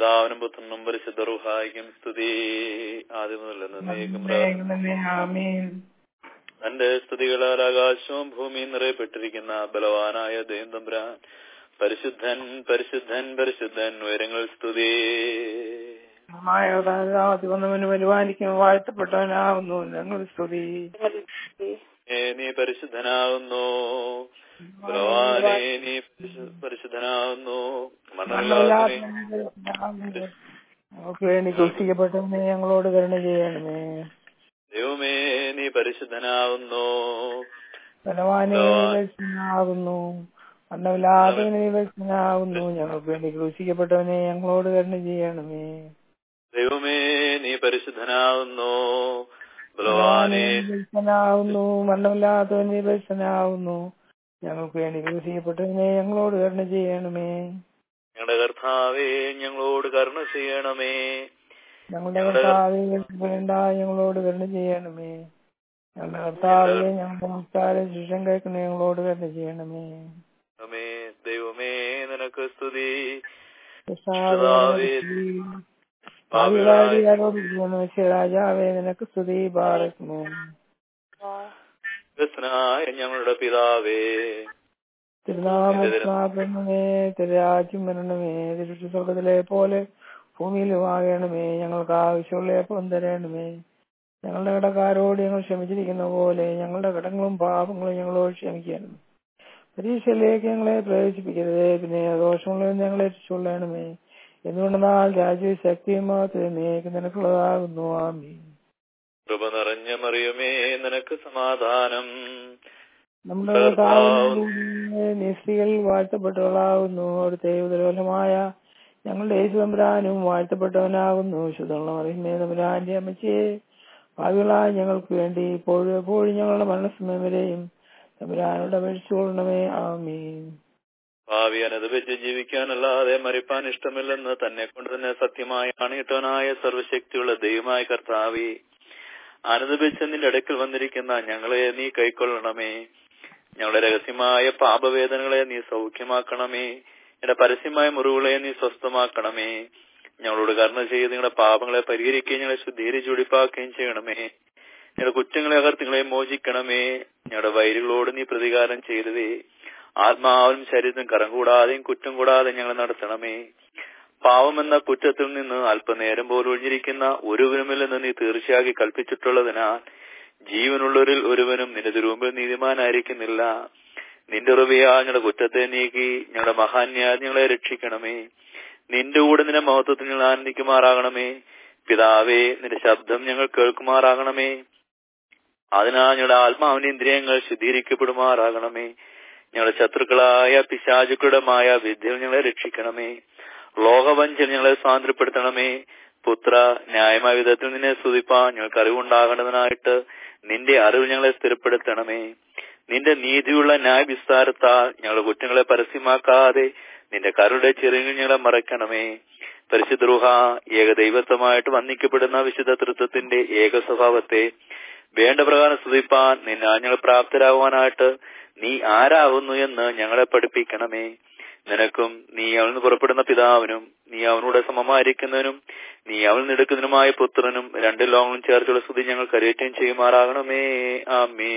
പിതാവിനും പുത്രനും പരിശുദ്ധ റുഹായിക്കും സ്തുതി ആദ്യം മുതൽ എന്നേക്കും പ്രാർത്ഥന. ആമേൻ തന്റെ സ്തുതികളാൽ ആകാശവും ഭൂമിയും നിറയപ്പെട്ടിരിക്കുന്ന ബലവാനായ ദേന്തംബ്രാൻ പരിശുദ്ധൻ പരിശുദ്ധൻ പരിശുദ്ധൻ ഉയരങ്ങൾ സ്തുതി മായവതാരാതി വന്നവന് പരിപാലിക്കും വാഴ്ത്തപ്പെട്ടവനാവുന്നു ഞങ്ങൾ സ്തുതി ഏ, നീ പരിശുദ്ധനാകുന്നു ബലവാനെ നീ പരിശു- പരിശുദ്ധനാകുന്നു മണ്ണല്ലാതെ നമുക്ക് വേണ്ടി ക്രൂശിക്കപ്പെട്ടവനെ ഞങ്ങളോട് കരുണ ചെയ്യണമേ ദൈവമേ നീ പരിശുദ്ധനാകുന്നു ബലവാനെ നിവത്സനാകുന്നു അന്നമില്ലാതെ നിവത്സനാകുന്നു ഞങ്ങൾക്ക് വേണ്ടി ക്രൂശിക്കപ്പെട്ടവനെ ഞങ്ങളോട് കരുണ ചെയ്യണമേ ദൈവമേ നീ പരിശുദ്ധനാകുന്നു ബലവാനെ നിവത്സനാകുന്നു മരണമില്ലാത്തവൻ നിവത്സനാകുന്നു ഞങ്ങൾക്ക് വേണ്ടി ക്രൂശിക്കപ്പെട്ടവനെ ഞങ്ങളോട് കരുണ ചെയ്യണമേ ഞങ്ങളുടെ കർത്താവേ ഞങ്ങളോട് കരുണ ചെയ്യണമേ ഞങ്ങളുടെ കർത്താവെ വേണ്ട ഞങ്ങളോട് കരുണ ചെയ്യണമേ ഞങ്ങളുടെ കർത്താവെ ഞങ്ങളുടെ നമസ്കാരം ശിഷം കേൾക്കുന്ന ഞങ്ങളോട് കരുണ ചെയ്യണമേ ദൈവമേ ദൈവമേ നിനക്ക് സ്തുതി രാജാവേ നിനക്ക് സ്തുതി പാറക്കുന്നു ക്രിസ്തനായ ഞങ്ങളുടെ പിതാവേ തിരുനാമേ തിരുരാജ്യം വരണമേ തിരുച്ചു സ്വർഗത്തിലെ പോലെ ഭൂമിയിലും ആകണമേ ഞങ്ങൾക്ക് ആവശ്യമുള്ള എപ്പം തരണമേ ഞങ്ങളുടെ കടക്കാരോട് ഞങ്ങൾ ക്ഷമിച്ചിരിക്കുന്ന പോലെ ഞങ്ങളുടെ കടങ്ങളും പാപങ്ങളും ഞങ്ങളോട് ക്ഷമിക്കണം പരീക്ഷയിലേക്ക് ഞങ്ങളെ പ്രവേശിപ്പിക്കരുതേ പിന്നെ ദോഷമുള്ളവർ ഞങ്ങളെ രക്ഷിച്ചുകൊള്ളണമേ എന്തുകൊണ്ടെന്നാൽ രാജ്യവും ശക്തിയും മാത്രമേ നീക്ക് നിനക്കുള്ളതാകുന്നു ആമീൻ കൃപ നിറഞ്ഞ മറിയുമേ നിനക്ക് സമാധാനം നമ്മുടെ കർത്താവിന്റെ നിസ്ത്രീകൾ വാഴ്ത്തപ്പെട്ടവളാകുന്നു അവിടുത്തെ ഉദരഫലമായ ഞങ്ങളുടെ യേശു തമ്പുരാനും വാഴ്ത്തപ്പെട്ടവനാകുന്നു ശുദ്ധമുള്ള മറിയുമേ തമ്പുരാന്റെ അമ്മച്ചിയെ ഭാവികളായ ഞങ്ങൾക്ക് വേണ്ടി ഇപ്പോഴും എപ്പോഴും ഞങ്ങളുടെ മരണസമയം വരെയും തമ്പുരാനോട് അപേക്ഷിച്ചുകൊള്ളണമേ ആമീൻ ഭാവി അനുദപിച്ച് ജീവിക്കാനല്ലാതെ മരിപ്പാൻ ഇഷ്ടമില്ലെന്ന് തന്നെ കൊണ്ട് തന്നെ സത്യമായി അണിയിട്ടവനായ സർവശക്തിയുള്ള ദൈവമായ കർത്താവി അനുദപിച്ച് നിന്റെ അടുക്കൽ വന്നിരിക്കുന്ന ഞങ്ങളെ നീ കൈക്കൊള്ളണമേ ഞങ്ങളുടെ രഹസ്യമായ പാപവേദനകളെ നീ സൗഖ്യമാക്കണമേ എന്റെ പരസ്യമായ മുറിവുകളെ നീ സ്വസ്ഥമാക്കണമേ ഞങ്ങളോട് കരുണ ചെയ്ത് നിങ്ങളുടെ പാപങ്ങളെ പരിഹരിക്കുകയും ഞങ്ങളെ ശുദ്ധീകരിച്ച് ഒടിപ്പാക്കുകയും ചെയ്യണമേ ഞങ്ങളുടെ കുറ്റങ്ങളെ അകർത്തിങ്ങളെ മോചിക്കണമേ ഞങ്ങളുടെ വൈരുകളോട് നീ പ്രതികാരം ചെയ്തതേ ആത്മാവും ശരീരത്തിനും കരം കൂടാതെയും കുറ്റം കൂടാതെ ഞങ്ങളെ നടത്തണമേ പാവമെന്ന കുറ്റത്തിൽ നിന്ന് അല്പനേരം പോലും ഒഴിഞ്ഞിരിക്കുന്ന ഒരുവനുമില്ലെന്ന് നീ തീർച്ചയാക്കി കൽപ്പിച്ചിട്ടുള്ളതിനാൽ ജീവനുള്ളവരിൽ ഒരുവനും നിന്റെ തിരുമുമ്പിൽ നീതിമാനായിരിക്കുന്നില്ല നിന്റെ ഉറവിയാ ഞങ്ങളുടെ കുറ്റത്തെ നീക്കി ഞങ്ങളുടെ മഹാന്യാ ഞങ്ങളെ രക്ഷിക്കണമേ നിന്റെ കൂടെ നിന്റെ മഹത്വത്തിൽ ഞങ്ങൾ ആനന്ദിക്കുമാറാകണമേ പിതാവേ നിന്റെ ശബ്ദം ഞങ്ങൾ കേൾക്കുമാറാകണമേ അതിനാൽ ഞങ്ങളുടെ ആത്മാവിന്റെ ഇന്ദ്രിയങ്ങൾ ശുദ്ധീകരിക്കപ്പെടുമാറാകണമേ ഞങ്ങളുടെ ശത്രുക്കളായ പിശാചുക്കളുടെ മായ വിദ്യയിൽ ഞങ്ങളെ രക്ഷിക്കണമേ ലോകവഞ്ചന ഞങ്ങളെ സ്വാതന്ത്ര്യപ്പെടുത്തണമേ പുത്ര ന്യായമായ വിധത്തിൽ നിന്നെ സ്തുതിപ്പാൻ ഞങ്ങൾക്ക് അറിവുണ്ടാകേണ്ടതിനായിട്ട് നിന്റെ അറിവ് ഞങ്ങളെ സ്ഥിരപ്പെടുത്തണമേ നിന്റെ നീതിയുള്ള ന്യായ വിസ്താരത്താൽ ഞങ്ങളുടെ കുറ്റങ്ങളെ പരസ്യമാക്കാതെ നിന്റെ കരുടെ ചെറിയ ഞങ്ങളെ മറയ്ക്കണമേ പരിശുദ്ധ റുഹ ഏകദൈവത്വമായിട്ട് വന്ദിക്കപ്പെടുന്ന വിശുദ്ധ തൃത്വത്തിന്റെ ഏക സ്വഭാവത്തെ വേണ്ട പ്രകാരം സ്തുതിപ്പാൻ നിന്നെ ഞങ്ങൾ പ്രാപ്തരാകുവാനായിട്ട് നീ ആരാകുന്നു എന്ന് ഞങ്ങളെ പഠിപ്പിക്കണമേ നിനക്കും നീ അവൽ നിന്ന് പുറപ്പെടുന്ന പിതാവിനും നീ അവനോട് സമമായിരിക്കുന്നതിനും നീ അവൽ നിന്നെടുക്കുന്നതിനുമായ പുത്രനും രണ്ട് ലോകങ്ങളും ചേർത്തുള്ള സ്തുതി ഞങ്ങൾ കരയേറ്റം ചെയ്യുമാറാകണമേ ആമേ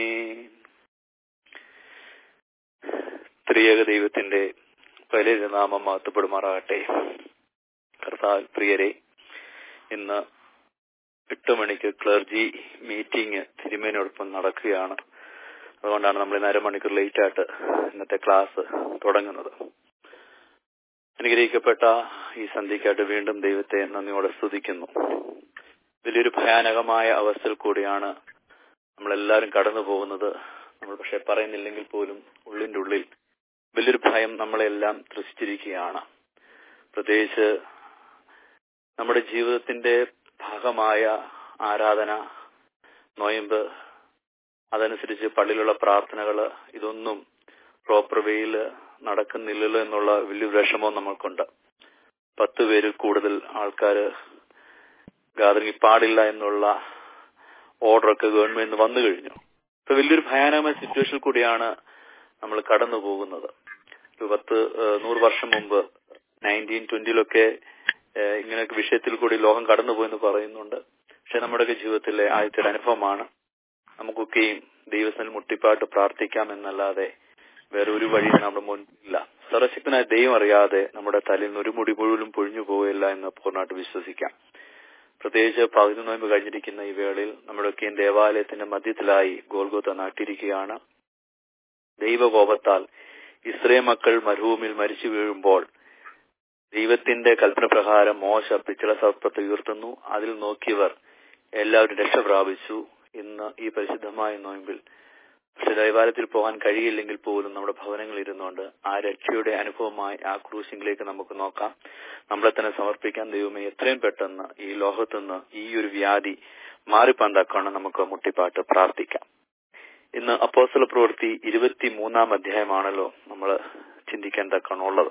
ത്രിയേക ദൈവത്തിന്റെ വലിയ നാമം മാത്തപ്പെടുമാറാകട്ടെ കർത്താവ് പ്രിയരെ ഇന്ന് എട്ട് മണിക്ക് ക്ലർജി മീറ്റിംഗ് തിരുമേനോടൊപ്പം നടക്കുകയാണ് അതുകൊണ്ടാണ് നമ്മൾ ഇന്ന് അരമണിക്കൂർ ലേറ്റ് ആയിട്ട് ഇന്നത്തെ ക്ലാസ് തുടങ്ങുന്നത് അനുഗ്രഹിക്കപ്പെട്ട ഈ സന്ധ്യക്കായിട്ട് വീണ്ടും ദൈവത്തെ നന്ദിയോടെ സ്തുതിക്കുന്നു വലിയൊരു ഭയാനകമായ അവസ്ഥയിൽ കൂടിയാണ് നമ്മളെല്ലാവരും കടന്നു പോകുന്നത് നമ്മൾ പക്ഷെ പറയുന്നില്ലെങ്കിൽ പോലും ഉള്ളിന്റെ ഉള്ളിൽ വലിയൊരു ഭയം നമ്മളെല്ലാം ത്രസിച്ചിരിക്കുകയാണ് പ്രത്യേകിച്ച് നമ്മുടെ ജീവിതത്തിന്റെ ഭാഗമായ ആരാധന നോയമ്പ് അതനുസരിച്ച് പള്ളിയിലുള്ള പ്രാർത്ഥനകൾ ഇതൊന്നും പ്രോപ്പർ വേയിൽ നടക്കുന്നില്ലല്ലോ എന്നുള്ള വലിയ വിഷമവും നമ്മൾക്കുണ്ട് പത്ത് പേരിൽ കൂടുതൽ ആൾക്കാർ ഗാദറിംഗ് പാടില്ല എന്നുള്ള ഓർഡറൊക്കെ ഗവൺമെന്റ് വന്നു കഴിഞ്ഞു ഇപ്പൊ വലിയൊരു ഭയാനകമായ സിറ്റുവേഷനിൽ കൂടിയാണ് നമ്മൾ കടന്നു പോകുന്നത് ഒരു പത്ത് നൂറ് വർഷം മുമ്പ് നയൻറ്റീൻ ട്വന്റിയിലൊക്കെ ഏഹ് ഇങ്ങനെയൊക്കെ വിഷയത്തിൽ കൂടി ലോകം കടന്നുപോയെന്ന് പറയുന്നുണ്ട് പക്ഷെ നമ്മുടെയൊക്കെ ജീവിതത്തിലെ ആദ്യത്തെ ഒരു അനുഭവമാണ് നമുക്കൊക്കെയും ദൈവത്തിൽ മുട്ടിപ്പാട്ട് പ്രാർത്ഥിക്കാം എന്നല്ലാതെ വേറെ ഒരു വഴിയും നമ്മുടെ മുൻപില്ല സർവശക്തനായ ദൈവം അറിയാതെ നമ്മുടെ തലയിൽ നിന്ന് ഒരു മുടി മുഴുവനും പൊഴിഞ്ഞു പോവില്ല എന്ന് പൂർണ്ണമായിട്ട് വിശ്വസിക്കാം പ്രത്യേകിച്ച് പകുതി നോയമ്പ് കഴിഞ്ഞിരിക്കുന്ന ഈ വേളയിൽ നമ്മുടെയൊക്കെയും ദേവാലയത്തിന്റെ മധ്യത്തിലായി ഗോൽഗോത്ത നാട്ടിയിരിക്കുകയാണ് ദൈവകോപത്താൽ ഇസ്രേ മക്കൾ മരുഭൂമിയിൽ മരിച്ചു വീഴുമ്പോൾ ദൈവത്തിന്റെ കൽപ്പന പ്രകാരം മോശ പിച്ചള സർപ്പത്തെ ഉയർത്തുന്നു അതിൽ നോക്കിയവർ എല്ലാവരും രക്ഷ പ്രാപിച്ചു ഇന്ന് ഈ പരിശുദ്ധമായ നോയമ്പിൽ പക്ഷെ ദൈവാലയത്തിൽ പോകാൻ കഴിയില്ലെങ്കിൽ പോലും നമ്മുടെ ഭവനങ്ങളിൽ ഇരുന്നുകൊണ്ട് ആ രക്ഷയുടെ അനുഭവമായി ആ ക്രൂശിംഗിലേക്ക് നമുക്ക് നോക്കാം നമ്മളെ തന്നെ സമർപ്പിക്കാൻ ദൈവമേ എത്രയും പെട്ടെന്ന് ഈ ലോകത്തുനിന്ന് ഈ ഒരു വ്യാധി മാറിപ്പന്താക്കണം നമുക്ക് മുട്ടിപ്പാട്ട് പ്രാർത്ഥിക്കാം ഇന്ന് അപ്പോസ്തല പ്രവൃത്തി ഇരുപത്തി മൂന്നാം അധ്യായമാണല്ലോ നമ്മൾ ചിന്തിക്കാൻ തക്കണുള്ളത്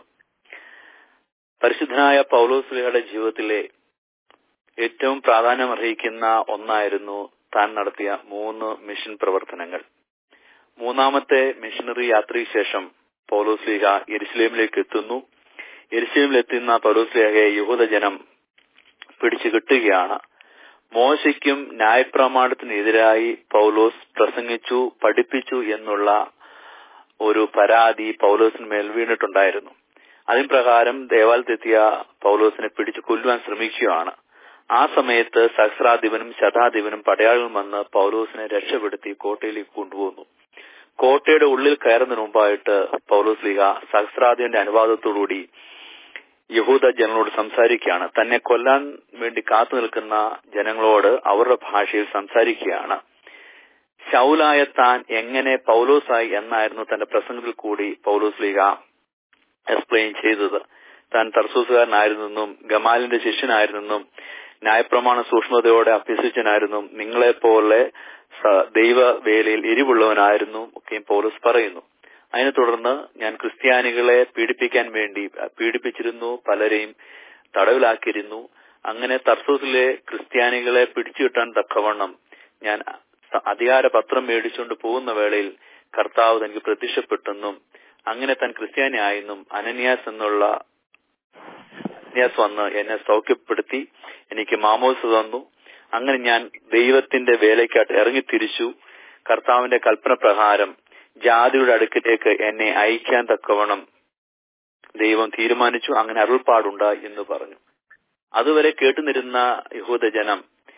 പരിശുദ്ധനായ പൗലോസ്ലിഹയുടെ ജീവിതത്തിലെ ഏറ്റവും പ്രാധാന്യം അർഹിക്കുന്ന ഒന്നായിരുന്നു താൻ നടത്തിയ മൂന്ന് മിഷൻ പ്രവർത്തനങ്ങൾ മൂന്നാമത്തെ മിഷണറി യാത്രയ്ക്ക് ശേഷം പൗലോസ്ലിഹ എരുസലേമിലേക്ക് എത്തുന്നു എരുസലേമിൽ എത്തുന്ന പൗലോസ്ലിഹയെ യഹൂദജനം പിടിച്ചു കിട്ടുകയാണ് മോശയ്ക്കും ന്യായപ്രമാണത്തിനെതിരായി പൗലോസ് പ്രസംഗിച്ചു പഠിപ്പിച്ചു എന്നുള്ള ഒരു പരാതി പൗലോസിന്മേൽ വീണിട്ടുണ്ടായിരുന്നു അതിൻ പ്രകാരം ദേവാലയത്തെത്തിയ പൗലോസിനെ പിടിച്ചു കൊല്ലുവാൻ ശ്രമിക്കുകയാണ് ആ സമയത്ത് സഹസ്രാധിപനും ശതാധിപനും പടയാളികളും വന്ന് പൗലോസിനെ രക്ഷപ്പെടുത്തി കോട്ടയിലേക്ക് കൊണ്ടുപോകുന്നു കോട്ടയുടെ ഉള്ളിൽ കയറുന്നതിന് മുമ്പായിട്ട് പൗലോസ് ലീഗ സഹസ്രാധിപന്റെ അനുവാദത്തോടുകൂടി യഹൂദ ജനങ്ങളോട് സംസാരിക്കുകയാണ് തന്നെ കൊല്ലാൻ വേണ്ടി കാത്തു നിൽക്കുന്ന ജനങ്ങളോട് അവരുടെ ഭാഷയിൽ സംസാരിക്കുകയാണ് ശൗലായ താൻ എങ്ങനെ പൗലോസായി എന്നായിരുന്നു തന്റെ പ്രസംഗത്തിൽ കൂടി പൗലോസ് ലീഗ എക്സ്പ്ലെയിൻ ചെയ്തത് താൻ തർസൂസുകാരനായിരുന്നെന്നും ഗമാലിന്റെ ശിഷ്യനായിരുന്നെന്നും ന്യായപ്രമാണ സൂക്ഷ്മതയോടെ അഭ്യസിച്ചനായിരുന്നു നിങ്ങളെപ്പോലെ ദൈവവേലയിൽ എരിവുള്ളവനായിരുന്നു ഒക്കെയും പൗലോസ് പറയുന്നു അതിനെ തുടർന്ന് ഞാൻ ക്രിസ്ത്യാനികളെ പീഡിപ്പിക്കാൻ വേണ്ടി പീഡിപ്പിച്ചിരുന്നു പലരെയും തടവിലാക്കിയിരുന്നു അങ്ങനെ തർസൂസിലെ ക്രിസ്ത്യാനികളെ പിടിച്ചു കിട്ടാൻ തക്കവണ്ണം ഞാൻ അധികാര പത്രം മേടിച്ചുകൊണ്ട് പോകുന്ന വേളയിൽ കർത്താവ് തനിക്ക് പ്രത്യക്ഷപ്പെട്ടെന്നും അങ്ങനെ താൻ ക്രിസ്ത്യാനി ആയെന്നും അനന്യാസ് എന്നുള്ള അനന്യാസ് വന്ന് എന്നെ സൗഖ്യപ്പെടുത്തി എനിക്ക് മാമോസ് തന്നു അങ്ങനെ ഞാൻ ദൈവത്തിന്റെ വേലയ്ക്കായിട്ട് ഇറങ്ങി തിരിച്ചു കർത്താവിന്റെ കൽപ്പന പ്രകാരം ജാതിയുടെ അടുക്കിലേക്ക് എന്നെ അയക്കാൻ തക്കവണ്ണം ദൈവം തീരുമാനിച്ചു അങ്ങനെ അരുൾപ്പാടുണ്ടായി എന്ന് പറഞ്ഞു അതുവരെ കേട്ടുനിരുന്ന യഹൂദജനം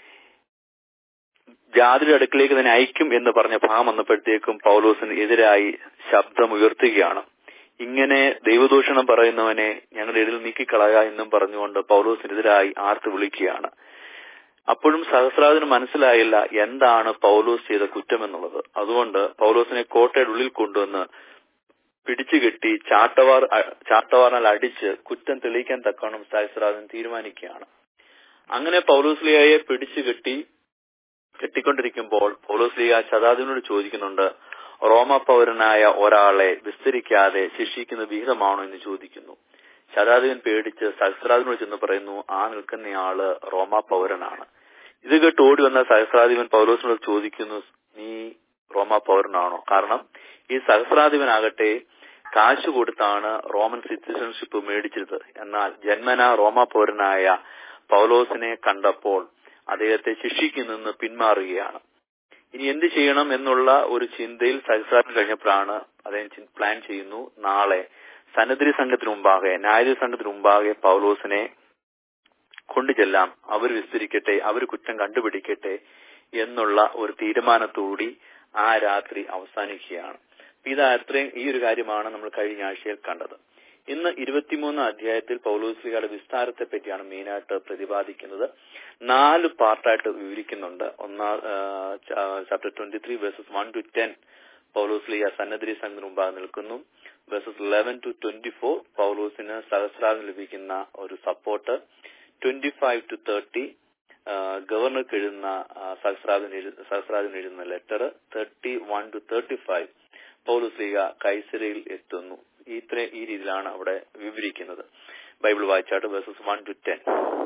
ജാതിയുടെ അടുക്കിലേക്ക് തന്നെ അയക്കും എന്ന് പറഞ്ഞ ഭാഗം വന്നപ്പോഴത്തേക്കും പൗലോസിന് എതിരായി ശബ്ദം ഉയർത്തുകയാണ് ഇങ്ങനെ ദൈവദൂഷണം പറയുന്നവനെ ഞങ്ങളുടെ ഇടയിൽ നീക്കിക്കളയുക എന്നും പറഞ്ഞുകൊണ്ട് പൗലോസിനെതിരായി ആർത്ത് വിളിക്കുകയാണ് അപ്പോഴും സഹസ്രാദിന് മനസ്സിലായില്ല എന്താണ് പൗലോസ് ചെയ്ത കുറ്റം എന്നുള്ളത് അതുകൊണ്ട് പൗലോസിനെ കോട്ടയുടെ ഉള്ളിൽ കൊണ്ടുവന്ന് പിടിച്ചുകെട്ടി ചാട്ടവാർ ചാട്ടവാറിനാൽ അടിച്ച് കുറ്റം തെളിയിക്കാൻ തക്കവണ്ണം സഹസ്രാദൻ തീരുമാനിക്കുകയാണ് അങ്ങനെ പൗലോസ്ലിയായെ പിടിച്ചുകെട്ടി കെട്ടിക്കൊണ്ടിരിക്കുമ്പോൾ പൗലോസ്ലിയ ശതാദിനോട് ചോദിക്കുന്നുണ്ട് റോമ പൗരനായ ഒരാളെ വിസ്തരിക്കാതെ ശിക്ഷിക്കുന്ന വിഹിതമാണോ എന്ന് ചോദിക്കുന്നു ശതാധിപൻ പേടിച്ച് സഹസ്രാധിപനോട് ചെന്ന് പറയുന്നു ആ നിൽക്കുന്നയാള് റോമ പൗരനാണ് ഇത് കേട്ട് ഓടി വന്ന സഹസ്രാധിപൻ പൗലോസിനോട് ചോദിക്കുന്നു നീ റോമ പൗരനാണോ കാരണം ഈ സഹസ്രാധിപനാകട്ടെ കാശ് കൊടുത്താണ് റോമൻ സിറ്റിസൺഷിപ്പ് മേടിച്ചത് എന്നാൽ ജന്മന റോമ പൗരനായ പൗലോസിനെ കണ്ടപ്പോൾ അദ്ദേഹത്തെ ശിക്ഷിക്കുന്നെന്ന് പിന്മാറുകയാണ് ഇനി എന്ത് ചെയ്യണം എന്നുള്ള ഒരു ചിന്തയിൽ സഹസ്രാധിപൻ കഴിഞ്ഞപ്പോഴാണ് അദ്ദേഹം പ്ലാൻ ചെയ്യുന്നു നാളെ സന്നദ്ധി സംഘത്തിന് മുമ്പാകെ ന്യായാധിപ സംഘത്തിന് മുമ്പാകെ പൗലോസിനെ കൊണ്ടുചെല്ലാം അവർ വിസ്തരിക്കട്ടെ അവർ കുറ്റം കണ്ടുപിടിക്കട്ടെ എന്നുള്ള ഒരു തീരുമാനത്തോടി ആ രാത്രി അവസാനിക്കുകയാണ് ഇത് അത്രയും ഈ ഒരു കാര്യമാണ് നമ്മൾ കഴിഞ്ഞ ആഴ്ചയിൽ കണ്ടത് ഇന്ന് ഇരുപത്തിമൂന്ന് അധ്യായത്തിൽ പൗലോസ്ലിയുടെ വിസ്താരത്തെ പറ്റിയാണ് മെയിനായിട്ട് പ്രതിപാദിക്കുന്നത് നാല് പാർട്ടായിട്ട് വിവരിക്കുന്നുണ്ട് ഒന്നാം chapter twenty three verses one to ten പൗലോസ്ലിയ സന്നദ്ധി സംഘത്തിന് മുമ്പാകെ നിൽക്കുന്നു verses eleven to twenty four പൗലോസിന് സഹസ്രാവിന് ലഭിക്കുന്ന ഒരു support twenty five to thirty ഗവർണർക്ക് എഴുതുന്ന സഹസ്രാദിന് സഹസ്രാദിന് എഴുതുന്ന letter thirty one to thirty five പൗലുസ്ലീഗ കൈസരയിൽ എത്തുന്നു ഇത്ര ഈ രീതിയിലാണ് അവിടെ വിവരിക്കുന്നത് ബൈബിൾ വായിച്ചാട്ട് verses one to ten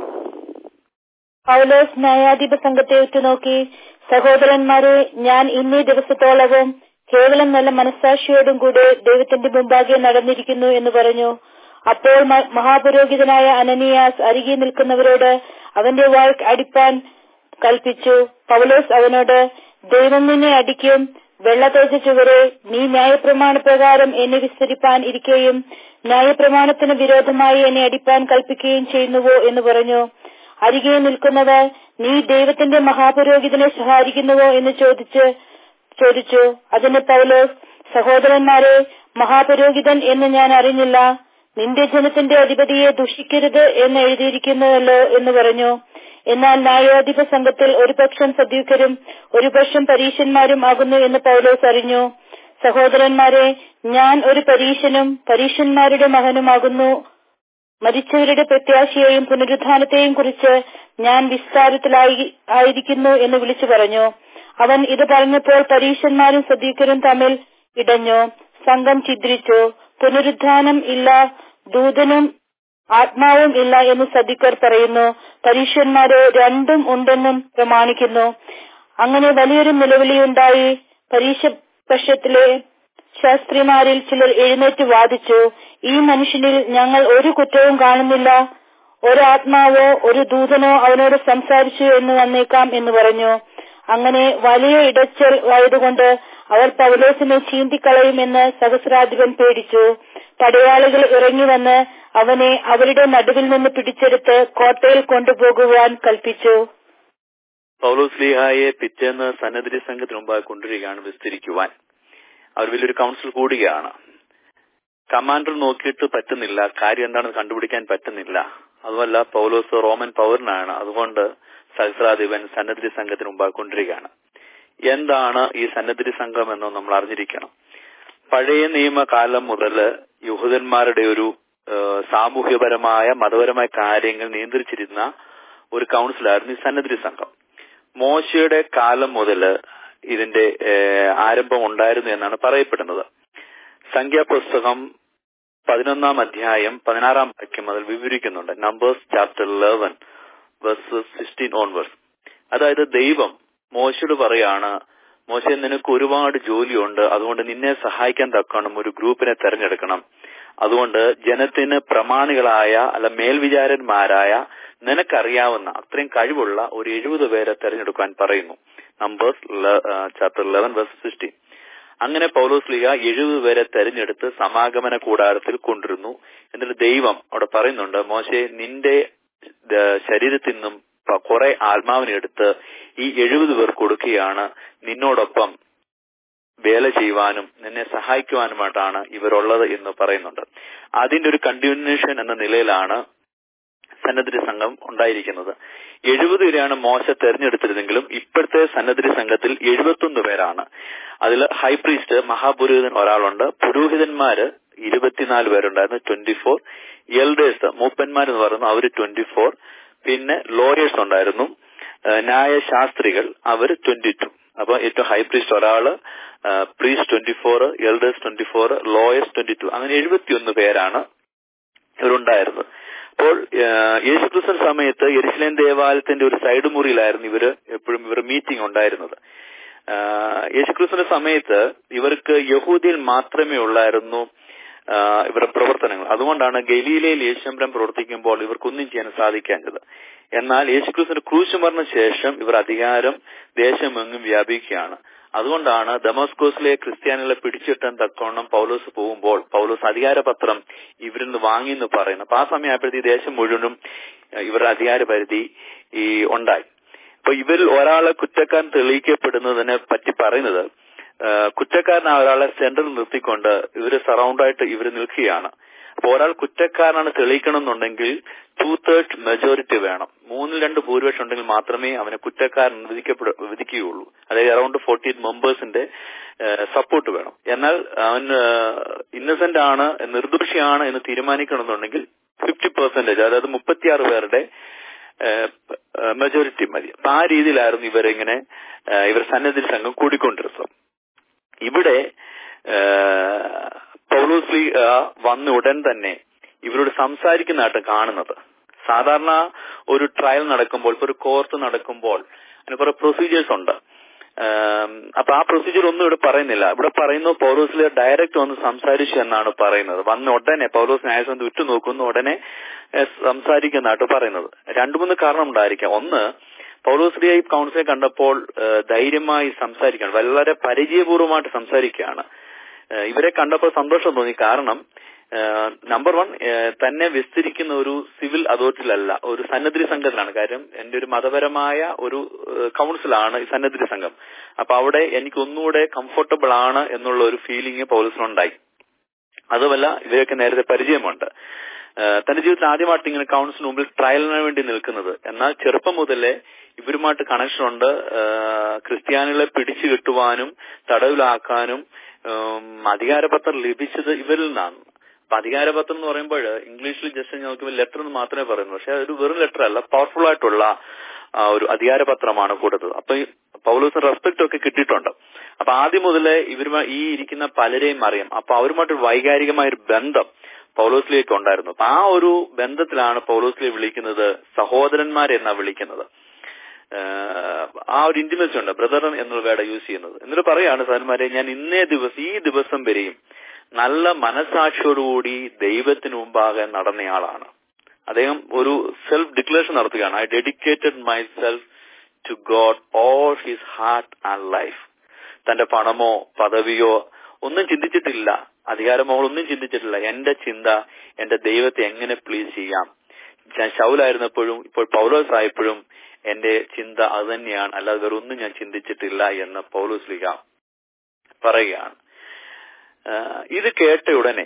Paulose ന്യായാധിപ സംഘത്തെ ഉറ്റുനോക്കി സഹോദരന്മാരെ ഞാൻ ഇന്നീ ദിവസത്തോളവും കേവലം നല്ല മനസ്സാക്ഷിയോടും കൂടെ ദൈവത്തിന്റെ മുമ്പാകെ നടന്നിരിക്കുന്നു എന്ന് പറഞ്ഞു അപ്പോൾ മ- മഹാപുരോഹിതനായ അനനിയാസ് അരികെ നിൽക്കുന്നവരോട് അവന്റെ വാൾ അടിപ്പാൻ കൽപ്പിച്ചു പൗലോസ് അവനോട് ദൈവം നിന്നെ അടിക്കും വെള്ള തേച്ച ചുവരെ നീ ന്യായപ്രമാണ പ്രകാരം എന്നെ വിസ്തരിപ്പാൻ ഇരിക്കുകയും ന്യായപ്രമാണത്തിന് വിരോധമായി എന്നെ അടിപ്പാൻ കൽപ്പിക്കുകയും ചെയ്യുന്നുവോ എന്ന് പറഞ്ഞു അരികെ നിൽക്കുന്നവർ നീ ദൈവത്തിന്റെ മഹാപുരോഹിതനെ സഹായിക്കുന്നുവോ എന്ന് ചോദിച്ച് ചോദിച്ചു അതിന് പൗലോസ് സഹോദരന്മാരെ മഹാപുരോഹിതൻ എന്ന് ഞാൻ അറിഞ്ഞില്ല നിന്റെ ജനത്തിന്റെ അധിപതിയെ ദുഷിക്കരുത് എന്ന് എഴുതിയിരിക്കുന്നുവല്ലോ എന്ന് പറഞ്ഞു എന്നാൽ ന്യായാധിപ സംഘത്തിൽ ഒരു പക്ഷം സദ്യൂക്കരും ഒരു പക്ഷം പരീശന്മാരും ആകുന്നു എന്ന് പൗലോസ് അറിഞ്ഞു സഹോദരന്മാരെ ഞാൻ ഒരു പരീശനും പരീശന്മാരുടെ മകനുമാകുന്നു മരിച്ചവരുടെ പ്രത്യാശയെയും പുനരുദ്ധാനത്തെയും കുറിച്ച് ഞാൻ വിസ്താരത്തിലായി ആയിരിക്കുന്നു എന്ന് വിളിച്ചു പറഞ്ഞു അവൻ ഇത് പറഞ്ഞപ്പോൾ പരീശന്മാരും സദീക്കരും തമ്മിൽ ഇടഞ്ഞു സംഘം ഛിദ്രിച്ചു പുനരുദ്ധാനം ഇല്ല ദൂതനും ആത്മാവും ഇല്ല എന്ന് സദിക്കർ പറയുന്നു പരീക്ഷന്മാരെ രണ്ടും ഉണ്ടെന്നും പ്രമാണിക്കുന്നു അങ്ങനെ വലിയൊരു നിലവിളിയുണ്ടായി പരീക്ഷ പക്ഷത്തിലെ ശാസ്ത്രിമാരിൽ ചിലർ എഴുന്നേറ്റ് വാദിച്ചു ഈ മനുഷ്യനിൽ ഞങ്ങൾ ഒരു കുറ്റവും കാണുന്നില്ല ഒരാത്മാവോ ഒരു ദൂതനോ അവനോട് സംസാരിച്ചു എന്ന് വന്നേക്കാം എന്ന് പറഞ്ഞു അങ്ങനെ വലിയ ഇടച്ചൽ ആയതുകൊണ്ട് അവർ പൗലോസിനെ ചീന്തിക്കളയുമെന്ന് സഹസ്രാധിപൻ പേടിച്ചു പടയാളികൾ ഇറങ്ങി വന്ന് അവനെ അവരുടെ നടുവിൽ നിന്ന് പിടിച്ചെടുത്ത് കോട്ടയിൽ കൊണ്ടുപോകുവാൻ കൽപ്പിച്ചു പൗലോസ് ലീഹായെ പിറ്റേന്ന് സന്നദ്ധി സംഘത്തിന് മുമ്പായി കൊണ്ടുവരികയാണ് വിസ്തരിക്കുവാൻ അവർ വലിയൊരു കൗൺസിൽ കൂടുകയാണ് കമാൻഡർ നോക്കിയിട്ട് പറ്റുന്നില്ല കാര്യം എന്താണെന്ന് കണ്ടുപിടിക്കാൻ പറ്റുന്നില്ല അതുമല്ല പൗലോസ് റോമൻ പൗരനാണ് അതുകൊണ്ട് സഹസ്രാധിപൻ സന്നദ്ധി സംഘത്തിന് മുമ്പായി കൊണ്ടുവരികയാണ് എന്താണ് ഈ സന്നദ്ധി സംഘം എന്ന് നമ്മൾ അറിഞ്ഞിരിക്കണം പഴയ നിയമകാലം മുതൽ യഹൂദന്മാരുടെ ഒരു ഏഹ്, സാമൂഹ്യപരമായ മതപരമായ കാര്യങ്ങൾ നിയന്ത്രിച്ചിരുന്ന ഒരു കൗൺസിലായിരുന്നു ഈ സന്നദ്ധി സംഘം മോശയുടെ കാലം മുതൽ ഇതിന്റെ ഏഹ്, ആരംഭം ഉണ്ടായിരുന്നു എന്നാണ് പറയപ്പെടുന്നത് സംഖ്യാപുസ്തകം പതിനൊന്നാം അധ്യായം പതിനാറാം വാക്യം മുതൽ വിവരിക്കുന്നുണ്ട് Numbers chapter eleven verses sixteen onwards അതായത് ദൈവം മോശയോട് പറയാണ് മോശ നിനക്ക് ഒരുപാട് ജോലിയുണ്ട് അതുകൊണ്ട് നിന്നെ സഹായിക്കാൻ തക്കണം ഒരു ഗ്രൂപ്പിനെ തെരഞ്ഞെടുക്കണം അതുകൊണ്ട് ജനത്തിന് പ്രമാണികളായ അല്ല മേൽവിചാരന്മാരായ നിനക്കറിയാവുന്ന അത്രയും കഴിവുള്ള ഒരു എഴുപത് പേരെ തെരഞ്ഞെടുക്കാൻ പറയുന്നു Numbers chapter eleven verse sixteen അങ്ങനെ പൗലോസ് ലീഗ എഴുപത് പേരെ തെരഞ്ഞെടുത്ത് സമാഗമന കൂടാരത്തിൽ കൊണ്ടിരുന്നു എന്നിട്ട് ദൈവം അവിടെ പറയുന്നുണ്ട് മോശെ നിന്റെ ഏഹ്, ശരീരത്തിൽ നിന്നും പ- കുറെ ആത്മാവിനെ എടുത്ത് ഈ എഴുപത് പേർ കൊടുക്കുകയാണ് നിന്നോടൊപ്പം വേല ചെയ്യുവാനും നിന്നെ സഹായിക്കുവാനുമായിട്ടാണ് ഇവരുള്ളത് എന്ന് പറയുന്നുണ്ട് അതിന്റെ ഒരു കണ്ടിന്യൂഷൻ എന്ന നിലയിലാണ് സന്നദ്ധ സംഘം ഉണ്ടായിരിക്കുന്നത് എഴുപത് പേരെയാണ് മോശ തെരഞ്ഞെടുത്തിരുന്നെങ്കിലും ഇപ്പോഴത്തെ സന്നദ്ധ സംഘത്തിൽ എഴുപത്തൊന്ന് പേരാണ് അതിൽ ഹൈ പ്രീസ്റ്റ് മഹാപുരോഹിതൻ ഒരാളുണ്ട് പുരോഹിതന്മാര് ഇരുപത്തിനാല് പേരുണ്ടായിരുന്നു ട്വന്റി ഫോർ എൽഡേഴ്സ് മൂപ്പന്മാർ എന്ന് പറയുന്നു അവര് ട്വന്റി ഫോർ പിന്നെ ലോയേഴ്സ് ഉണ്ടായിരുന്നു ഏഹ് ന്യായശാസ്ത്രികൾ അവർ ട്വന്റി ടു അപ്പൊ ഏറ്റവും ഹൈ പ്രീസ്റ്റ് ഒരാള് priest twenty four elders twenty four lawyers twenty two അങ്ങനെ എഴുപത്തിയൊന്ന് പേരാണ് ഇവരുണ്ടായിരുന്നത് അപ്പോൾ ഏഹ്, യേശുക്രിസ്തു സമയത്ത് യെരുശലേം ദേവാലയത്തിന്റെ ഒരു സൈഡ് മുറിയിലായിരുന്നു ഇവര് എപ്പോഴും ഇവർ മീറ്റിംഗ് ഉണ്ടായിരുന്നത് ആഹ്, യേശുക്രിസ്തുവിന്റെ സമയത്ത് ഇവർക്ക് യഹൂദിയിൽ മാത്രമേ ഉള്ളായിരുന്നു ആഹ്, ഇവരുടെ പ്രവർത്തനങ്ങൾ അതുകൊണ്ടാണ് ഗലീലയിൽ യേശുമ്പരം പ്രവർത്തിക്കുമ്പോൾ ഇവർക്കൊന്നും ചെയ്യാൻ സാധിക്കാഞ്ഞത് എന്നാൽ യേശുക്രിസ്തുവിന്റെ ക്രൂശ് മരണ ശേഷം ഇവർ അധികാരം ദേശമെങ്ങും വ്യാപിക്കുകയാണ് അതുകൊണ്ടാണ് ദമസ്കോസിലെ ക്രിസ്ത്യാനികളെ പിടിച്ചിട്ടാൻ തക്കവണ്ണം പൗലോസ് പോകുമ്പോൾ പൗലോസ് അധികാരപത്രം ഇവരിൽ നിന്ന് വാങ്ങി എന്ന് പറയുന്നു അപ്പൊ ആ സമയമായപ്പോഴത്തെ ഈ ദേശം മുഴുവനും ഏഹ്, ഇവരുടെ അധികാര പരിധി ഈ ഉണ്ടായി അപ്പൊ ഇവരിൽ ഒരാളെ കുറ്റക്കാരൻ തെളിയിക്കപ്പെടുന്നതിനെ പറ്റി പറയുന്നത് ഏഹ്, കുറ്റക്കാരനായ ഒരാളെ സെന്ററിൽ നിർത്തിക്കൊണ്ട് ഇവര് സറൗണ്ടായിട്ട് ഇവർ നിൽക്കുകയാണ് അപ്പൊ ഒരാൾ കുറ്റക്കാരനാണ് തെളിയിക്കണം എന്നുണ്ടെങ്കിൽ ടു തേർഡ് മെജോറിറ്റി വേണം മൂന്നിൽ രണ്ട് ഭൂരിപക്ഷം ഉണ്ടെങ്കിൽ മാത്രമേ അവനെ കുറ്റക്കാരൻ വിധിക്കപ്പെടു വിധിക്കുകയുള്ളൂ അതായത് അറൌണ്ട് ഫോർട്ടി മെമ്പേഴ്സിന്റെ സപ്പോർട്ട് വേണം എന്നാൽ അവൻ ഇന്നസെന്റ് ആണ് നിർദോഷിയാണ് എന്ന് തീരുമാനിക്കണമെന്നുണ്ടെങ്കിൽ ഫിഫ്റ്റി പെർസെന്റേജ് അതായത് മുപ്പത്തിയാറ് പേരുടെ മെജോറിറ്റി മതി അപ്പൊ ആ രീതിയിലായിരുന്നു ഇവരിങ്ങനെ ഏഹ്, ഇവർ സന്നദ്ധ സംഘം കൂടിക്കൊണ്ടിരുന്നത് ഇവിടെ ഏഹ്, പൗലോസ് ലീഗ വന്ന ഉടൻ തന്നെ ഇവരോട് സംസാരിക്കുന്നതായിട്ട് കാണുന്നത് സാധാരണ ഒരു ട്രയൽ നടക്കുമ്പോൾ ഇപ്പൊ ഒരു കോർട്ട് നടക്കുമ്പോൾ അതിന് കുറെ പ്രൊസീജിയേഴ്സ് ഉണ്ട് ആം, അപ്പൊ ആ പ്രൊസീജിയർ ഒന്നും ഇവിടെ പറയുന്നില്ല ഇവിടെ പറയുന്നു പൗലോസിലെ ഡയറക്റ്റ് വന്ന് സംസാരിച്ചു എന്നാണ് പറയുന്നത് വന്ന ഉടനെ പൗലോസ് ന്യായസന്ധ വിട്ടു നോക്കുന്നു ഉടനെ ഏ, സംസാരിക്കുന്നതായിട്ട് പറയുന്നത് രണ്ടു മൂന്ന് കാരണം ഉണ്ടായിരിക്കാം ഒന്ന് പൗലോസ്ലിയ ഈ കൗൺസിലെ കണ്ടപ്പോൾ ഏ, ധൈര്യമായി സംസാരിക്കുകയാണ് വളരെ പരിചയപൂർവ്വമായിട്ട് സംസാരിക്കുകയാണ് ഏ, ഇവരെ കണ്ടപ്പോൾ സന്തോഷം തോന്നി കാരണം നമ്പർ വൺ തന്നെ വിസ്തരിക്കുന്ന ഒരു സിവിൽ അതോറിറ്റിയിലല്ല ഒരു സന്നദ്ധി സംഘത്തിലാണ് കാര്യം എന്റെ ഒരു മതപരമായ ഒരു ഏഹ്, കൗൺസിലാണ് ഈ സന്നദ്ധി സംഘം അപ്പൊ അവിടെ എനിക്ക് ഒന്നുകൂടെ കംഫർട്ടബിൾ ആണ് എന്നുള്ള ഒരു ഫീലിംഗ് പൗലസിനുണ്ടായി അതുമല്ല ഇവരൊക്കെ നേരത്തെ പരിചയമുണ്ട് ഏഹ്, തന്റെ ജീവിതത്തിൽ ആദ്യമായിട്ട് ഇങ്ങനെ കൗൺസിലിന് മുമ്പിൽ ട്രയലിന് വേണ്ടി നിൽക്കുന്നത് എന്നാൽ ചെറുപ്പം മുതലേ ഇവരുമായിട്ട് കണക്ഷൻ ഉണ്ട് ഏഹ്, ക്രിസ്ത്യാനികളെ പിടിച്ചു കെട്ടുവാനും തടവിലാക്കാനും ഉം, അധികാരപത്രം ലഭിച്ചത് ഇവരിൽ നിന്നാണ് അപ്പൊ അധികാരപത്രം എന്ന് പറയുമ്പോൾ ഇംഗ്ലീഷിൽ ജസ്റ്റ് നോക്കുമ്പോൾ ലെറ്റർ എന്ന് മാത്രമേ പറയുന്നു പക്ഷെ ഒരു വെറും ലെറ്റർ അല്ല പവർഫുൾ ആയിട്ടുള്ള ആ, ഒരു അധികാരപത്രമാണ് കൊടുത്തത് അപ്പൊ ഈ പൗലോസിന് റെസ്പെക്ട് ഒക്കെ കിട്ടിയിട്ടുണ്ട് അപ്പൊ ആദ്യം മുതലേ ഇവരുമായി ഈ ഇരിക്കുന്ന പലരെയും അറിയാം അപ്പൊ അവരുമായിട്ട് വൈകാരികമായ ഒരു ബന്ധം പൗലോസിലേക്ക് ഉണ്ടായിരുന്നു അപ്പൊ ആ ഒരു ബന്ധത്തിലാണ് പൗലോസിലെ വിളിക്കുന്നത് സഹോദരന്മാരെന്നാ വിളിക്കുന്നത് ഏഹ് ആ ഒരു ഇന്റിമസി ഉണ്ട് ബ്രദർ എന്നുള്ള വേർഡ് യൂസ് ചെയ്യുന്നത് എന്നിട്ട് പറയാണ് സഹന്മാരെ ഞാൻ ഇന്നേ ദിവസം ഈ ദിവസം വരെയും നല്ല മനസാക്ഷിയോടുകൂടി ദൈവത്തിന് മുമ്പാകെ നടന്നയാളാണ് അദ്ദേഹം ഒരു സെൽഫ് ഡിക്ലറേഷൻ നടത്തുകയാണ് I dedicated myself to God all his heart and life തന്റെ പണമോ പദവിയോ ഒന്നും ചിന്തിച്ചിട്ടില്ല അധികാരമോ ഒന്നും ചിന്തിച്ചിട്ടില്ല എന്റെ ചിന്ത എന്റെ ദൈവത്തെ എങ്ങനെ പ്ലീസ് ചെയ്യാം ഞാൻ ശൗലായിരുന്നപ്പോഴും ഇപ്പോൾ പൗലോസ് ആയപ്പോഴും എന്റെ ചിന്ത അത് തന്നെയാണ് അല്ലാതെ വേറെ ഒന്നും ഞാൻ ചിന്തിച്ചിട്ടില്ല എന്ന് പൗലോസ് ലിക പറയുകയാണ് ആഹ് ഇത് കേട്ട ഉടനെ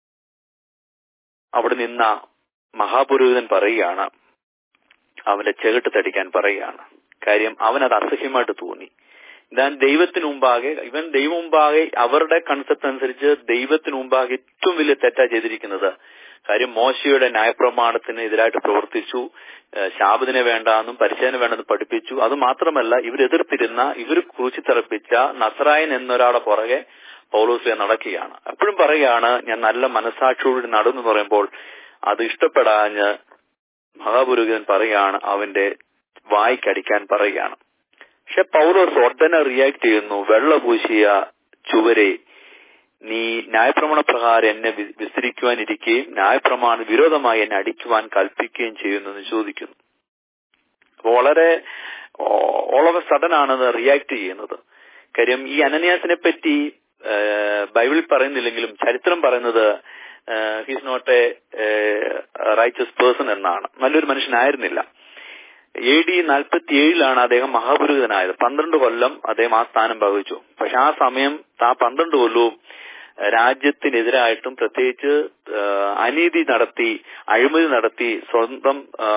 അവിടെ നിന്ന മഹാപുരോഹിതൻ പറയുകയാണ് അവന്റെ ചെകിട്ട് തടിക്കാൻ പറയുകയാണ് കാര്യം അവനത് അസഹ്യമായിട്ട് തോന്നി ഞാൻ ദൈവത്തിന് മുമ്പാകെ ഇവൻ ദൈവം മുമ്പാകെ അവരുടെ കൺസെപ്റ്റ് അനുസരിച്ച് ദൈവത്തിന് മുമ്പാകെ ഏറ്റവും വലിയ തെറ്റാ ചെയ്തിരിക്കുന്നത് കാര്യം മോശയുടെ ന്യായപ്രമാണത്തിന് എതിരായിട്ട് പ്രവർത്തിച്ചു ഏഹ് ശാപത്തിനെ വേണ്ടാന്നും പരിശീലനം വേണ്ടെന്ന് പഠിപ്പിച്ചു അത് മാത്രമല്ല ഇവരെതിർത്തിരുന്ന ഇവർ കുറിച്ചിത്തിറപ്പിച്ച നസറായൻ എന്നൊരാളെ പുറകെ പൗലോസിലെ നടക്കുകയാണ് എപ്പോഴും പറയുകയാണ് ഞാൻ നല്ല മനസാക്ഷിയോട് നടന്നു പറയുമ്പോൾ അത് ഇഷ്ടപ്പെടാഞ്ഞ് മഹാപുരോഹിതൻ പറയുകയാണ് അവന്റെ വായിക്കടിക്കാൻ പറയുകയാണ് പക്ഷെ പൗലോസ് ഉടനെ റിയാക്ട് ചെയ്യുന്നു വെള്ള പൂശിയ ചുവരെ നീ ന്യായപ്രമാണ പ്രകാരം എന്നെ വി- വിസ്തരിക്കുവാനിരിക്കുകയും ന്യായപ്രമാണ വിരോധമായി എന്നെ അടിക്കുവാൻ കൽപ്പിക്കുകയും ചെയ്യുന്നു എന്ന് ചോദിക്കുന്നു അപ്പൊ വളരെ ഓൾ ഓഫ് സഡൻ ആണ് റിയാക്ട് ചെയ്യുന്നത് കാര്യം ഈ അനന്യാസിനെ പറ്റി ബൈബിളിൽ പറയുന്നില്ലെങ്കിലും ചരിത്രം പറയുന്നത് he's not a righteous person എന്നാണ് നല്ലൊരു മനുഷ്യനായിരുന്നില്ല എ ഡി നാൽപ്പത്തി ഏഴിലാണ് അദ്ദേഹം മഹാപുരോഹിതനായത് പന്ത്രണ്ട് കൊല്ലം അദ്ദേഹം ആ സ്ഥാനം വഹിച്ചു പക്ഷെ ആ സമയം ആ പന്ത്രണ്ട് കൊല്ലവും രാജ്യത്തിനെതിരായിട്ടും പ്രത്യേകിച്ച് ആ, അനീതി നടത്തി അഴിമതി നടത്തി സ്വന്തം ആ,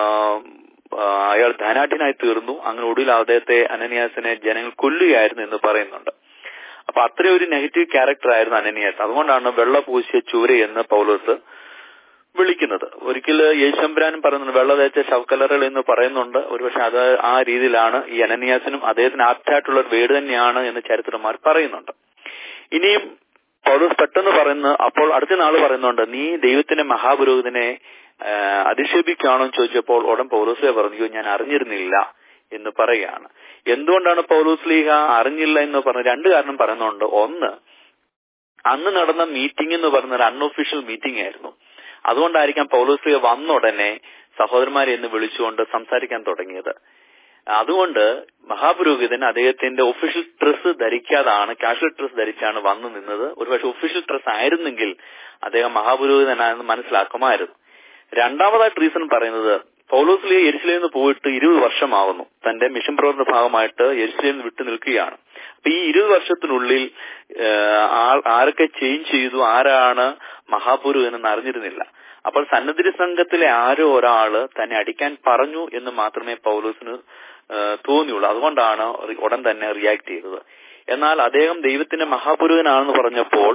ആ, അയാൾ ധനാഢ്യനായി തീർന്നു അങ്ങനെ ഒടുവിൽ അദ്ദേഹത്തെ അനന്യാസിനെ ജനങ്ങൾ കൊല്ലുകയായിരുന്നു എന്ന് പറയുന്നുണ്ട് അപ്പൊ അത്രയും ഒരു നെഗറ്റീവ് ക്യാരക്ടർ ആയിരുന്നു അനന്യാസ് അതുകൊണ്ടാണ് വെള്ള പൂശിയ ചൂര എന്ന് പൗലോസ് വിളിക്കുന്നത് ഒരിക്കൽ യേശുമ്പരാനും പറയുന്നുണ്ട് വെള്ള തേച്ച ശവക്കലറുകൾ എന്ന് പറയുന്നുണ്ട് ഒരുപക്ഷെ അത് ആ രീതിയിലാണ് ഈ അനന്യാസിനും അദ്ദേഹത്തിന് ആപ്റ്റായിട്ടുള്ള ഒരു വേട് തന്നെയാണ് എന്ന് ചരിത്രന്മാർ പറയുന്നുണ്ട് ഇനിയും പൗലോസ് പെട്ടെന്ന് പറയുന്ന അപ്പോൾ അടുത്ത നാള് പറയുന്നുണ്ട് നീ ദൈവത്തിന്റെ മഹാപുരോഹിതനെ ആ, അധിക്ഷേപിക്കുകയാണോ എന്ന് ചോദിച്ചപ്പോൾ ഉടൻ പൗലോസ്ലീഹ പറഞ്ഞു "അയ്യോ, ഞാൻ അറിഞ്ഞിരുന്നില്ല എന്ന് പറയുകയാണ് എന്തുകൊണ്ടാണ് പൗലോസ്ലീഹ അറിഞ്ഞില്ല എന്ന് പറഞ്ഞ രണ്ട് കാരണം പറയുന്നുണ്ട് ഒന്ന് അന്ന് നടന്ന മീറ്റിംഗ് എന്ന് പറയുന്ന ഒരു അൺഒഫീഷ്യൽ മീറ്റിംഗ് ആയിരുന്നു അതുകൊണ്ടായിരിക്കാം പൗലോസ്ലിയ വന്ന ഉടനെ സഹോദരന്മാരെ എന്ന് വിളിച്ചുകൊണ്ട് സംസാരിക്കാൻ തുടങ്ങിയത് അതുകൊണ്ട് മഹാപുരോഹിതൻ അദ്ദേഹത്തിന്റെ ഒഫീഷ്യൽ ഡ്രസ് ധരിക്കാതാണ് കാഷ്വൽ ഡ്രസ് ധരിച്ചാണ് വന്നു നിന്നത് ഒരുപക്ഷെ ഒഫീഷ്യൽ ഡ്രസ് ആയിരുന്നെങ്കിൽ അദ്ദേഹം മഹാപുരോഹിതനാണെന്ന് മനസ്സിലാക്കുമായിരുന്നു രണ്ടാമതായിട്ട് റീസൺ പറയുന്നത് പൗലോസ്ലിയ എരിശിലേന്ന് നിന്ന് പോയിട്ട് ഇരുപത് വർഷമാവുന്നു തന്റെ മിഷൻ പ്രവർത്തന ഭാഗമായിട്ട് എരിശിലേന്ന് നിന്ന് വിട്ടു നിൽക്കുകയാണ് അപ്പൊ ഈ ഇരുപത് വർഷത്തിനുള്ളിൽ ഏഹ്, ആ- ആരൊക്കെ ചേഞ്ച് ചെയ്തു ആരാണ് മഹാപുരുഹൻ എന്ന് അറിഞ്ഞിരുന്നില്ല അപ്പോൾ സന്നദ്ധ സംഘത്തിലെ ആരോ ഒരാള് തന്നെ അടിക്കാൻ പറഞ്ഞു എന്ന് മാത്രമേ പൗലോസിന് ഏഹ്, തോന്നിയുള്ളൂ അതുകൊണ്ടാണ് റി- ഉടൻ തന്നെ റിയാക്ട് ചെയ്തത് എന്നാൽ അദ്ദേഹം ദൈവത്തിന്റെ മഹാപുരുഹനാണെന്ന് പറഞ്ഞപ്പോൾ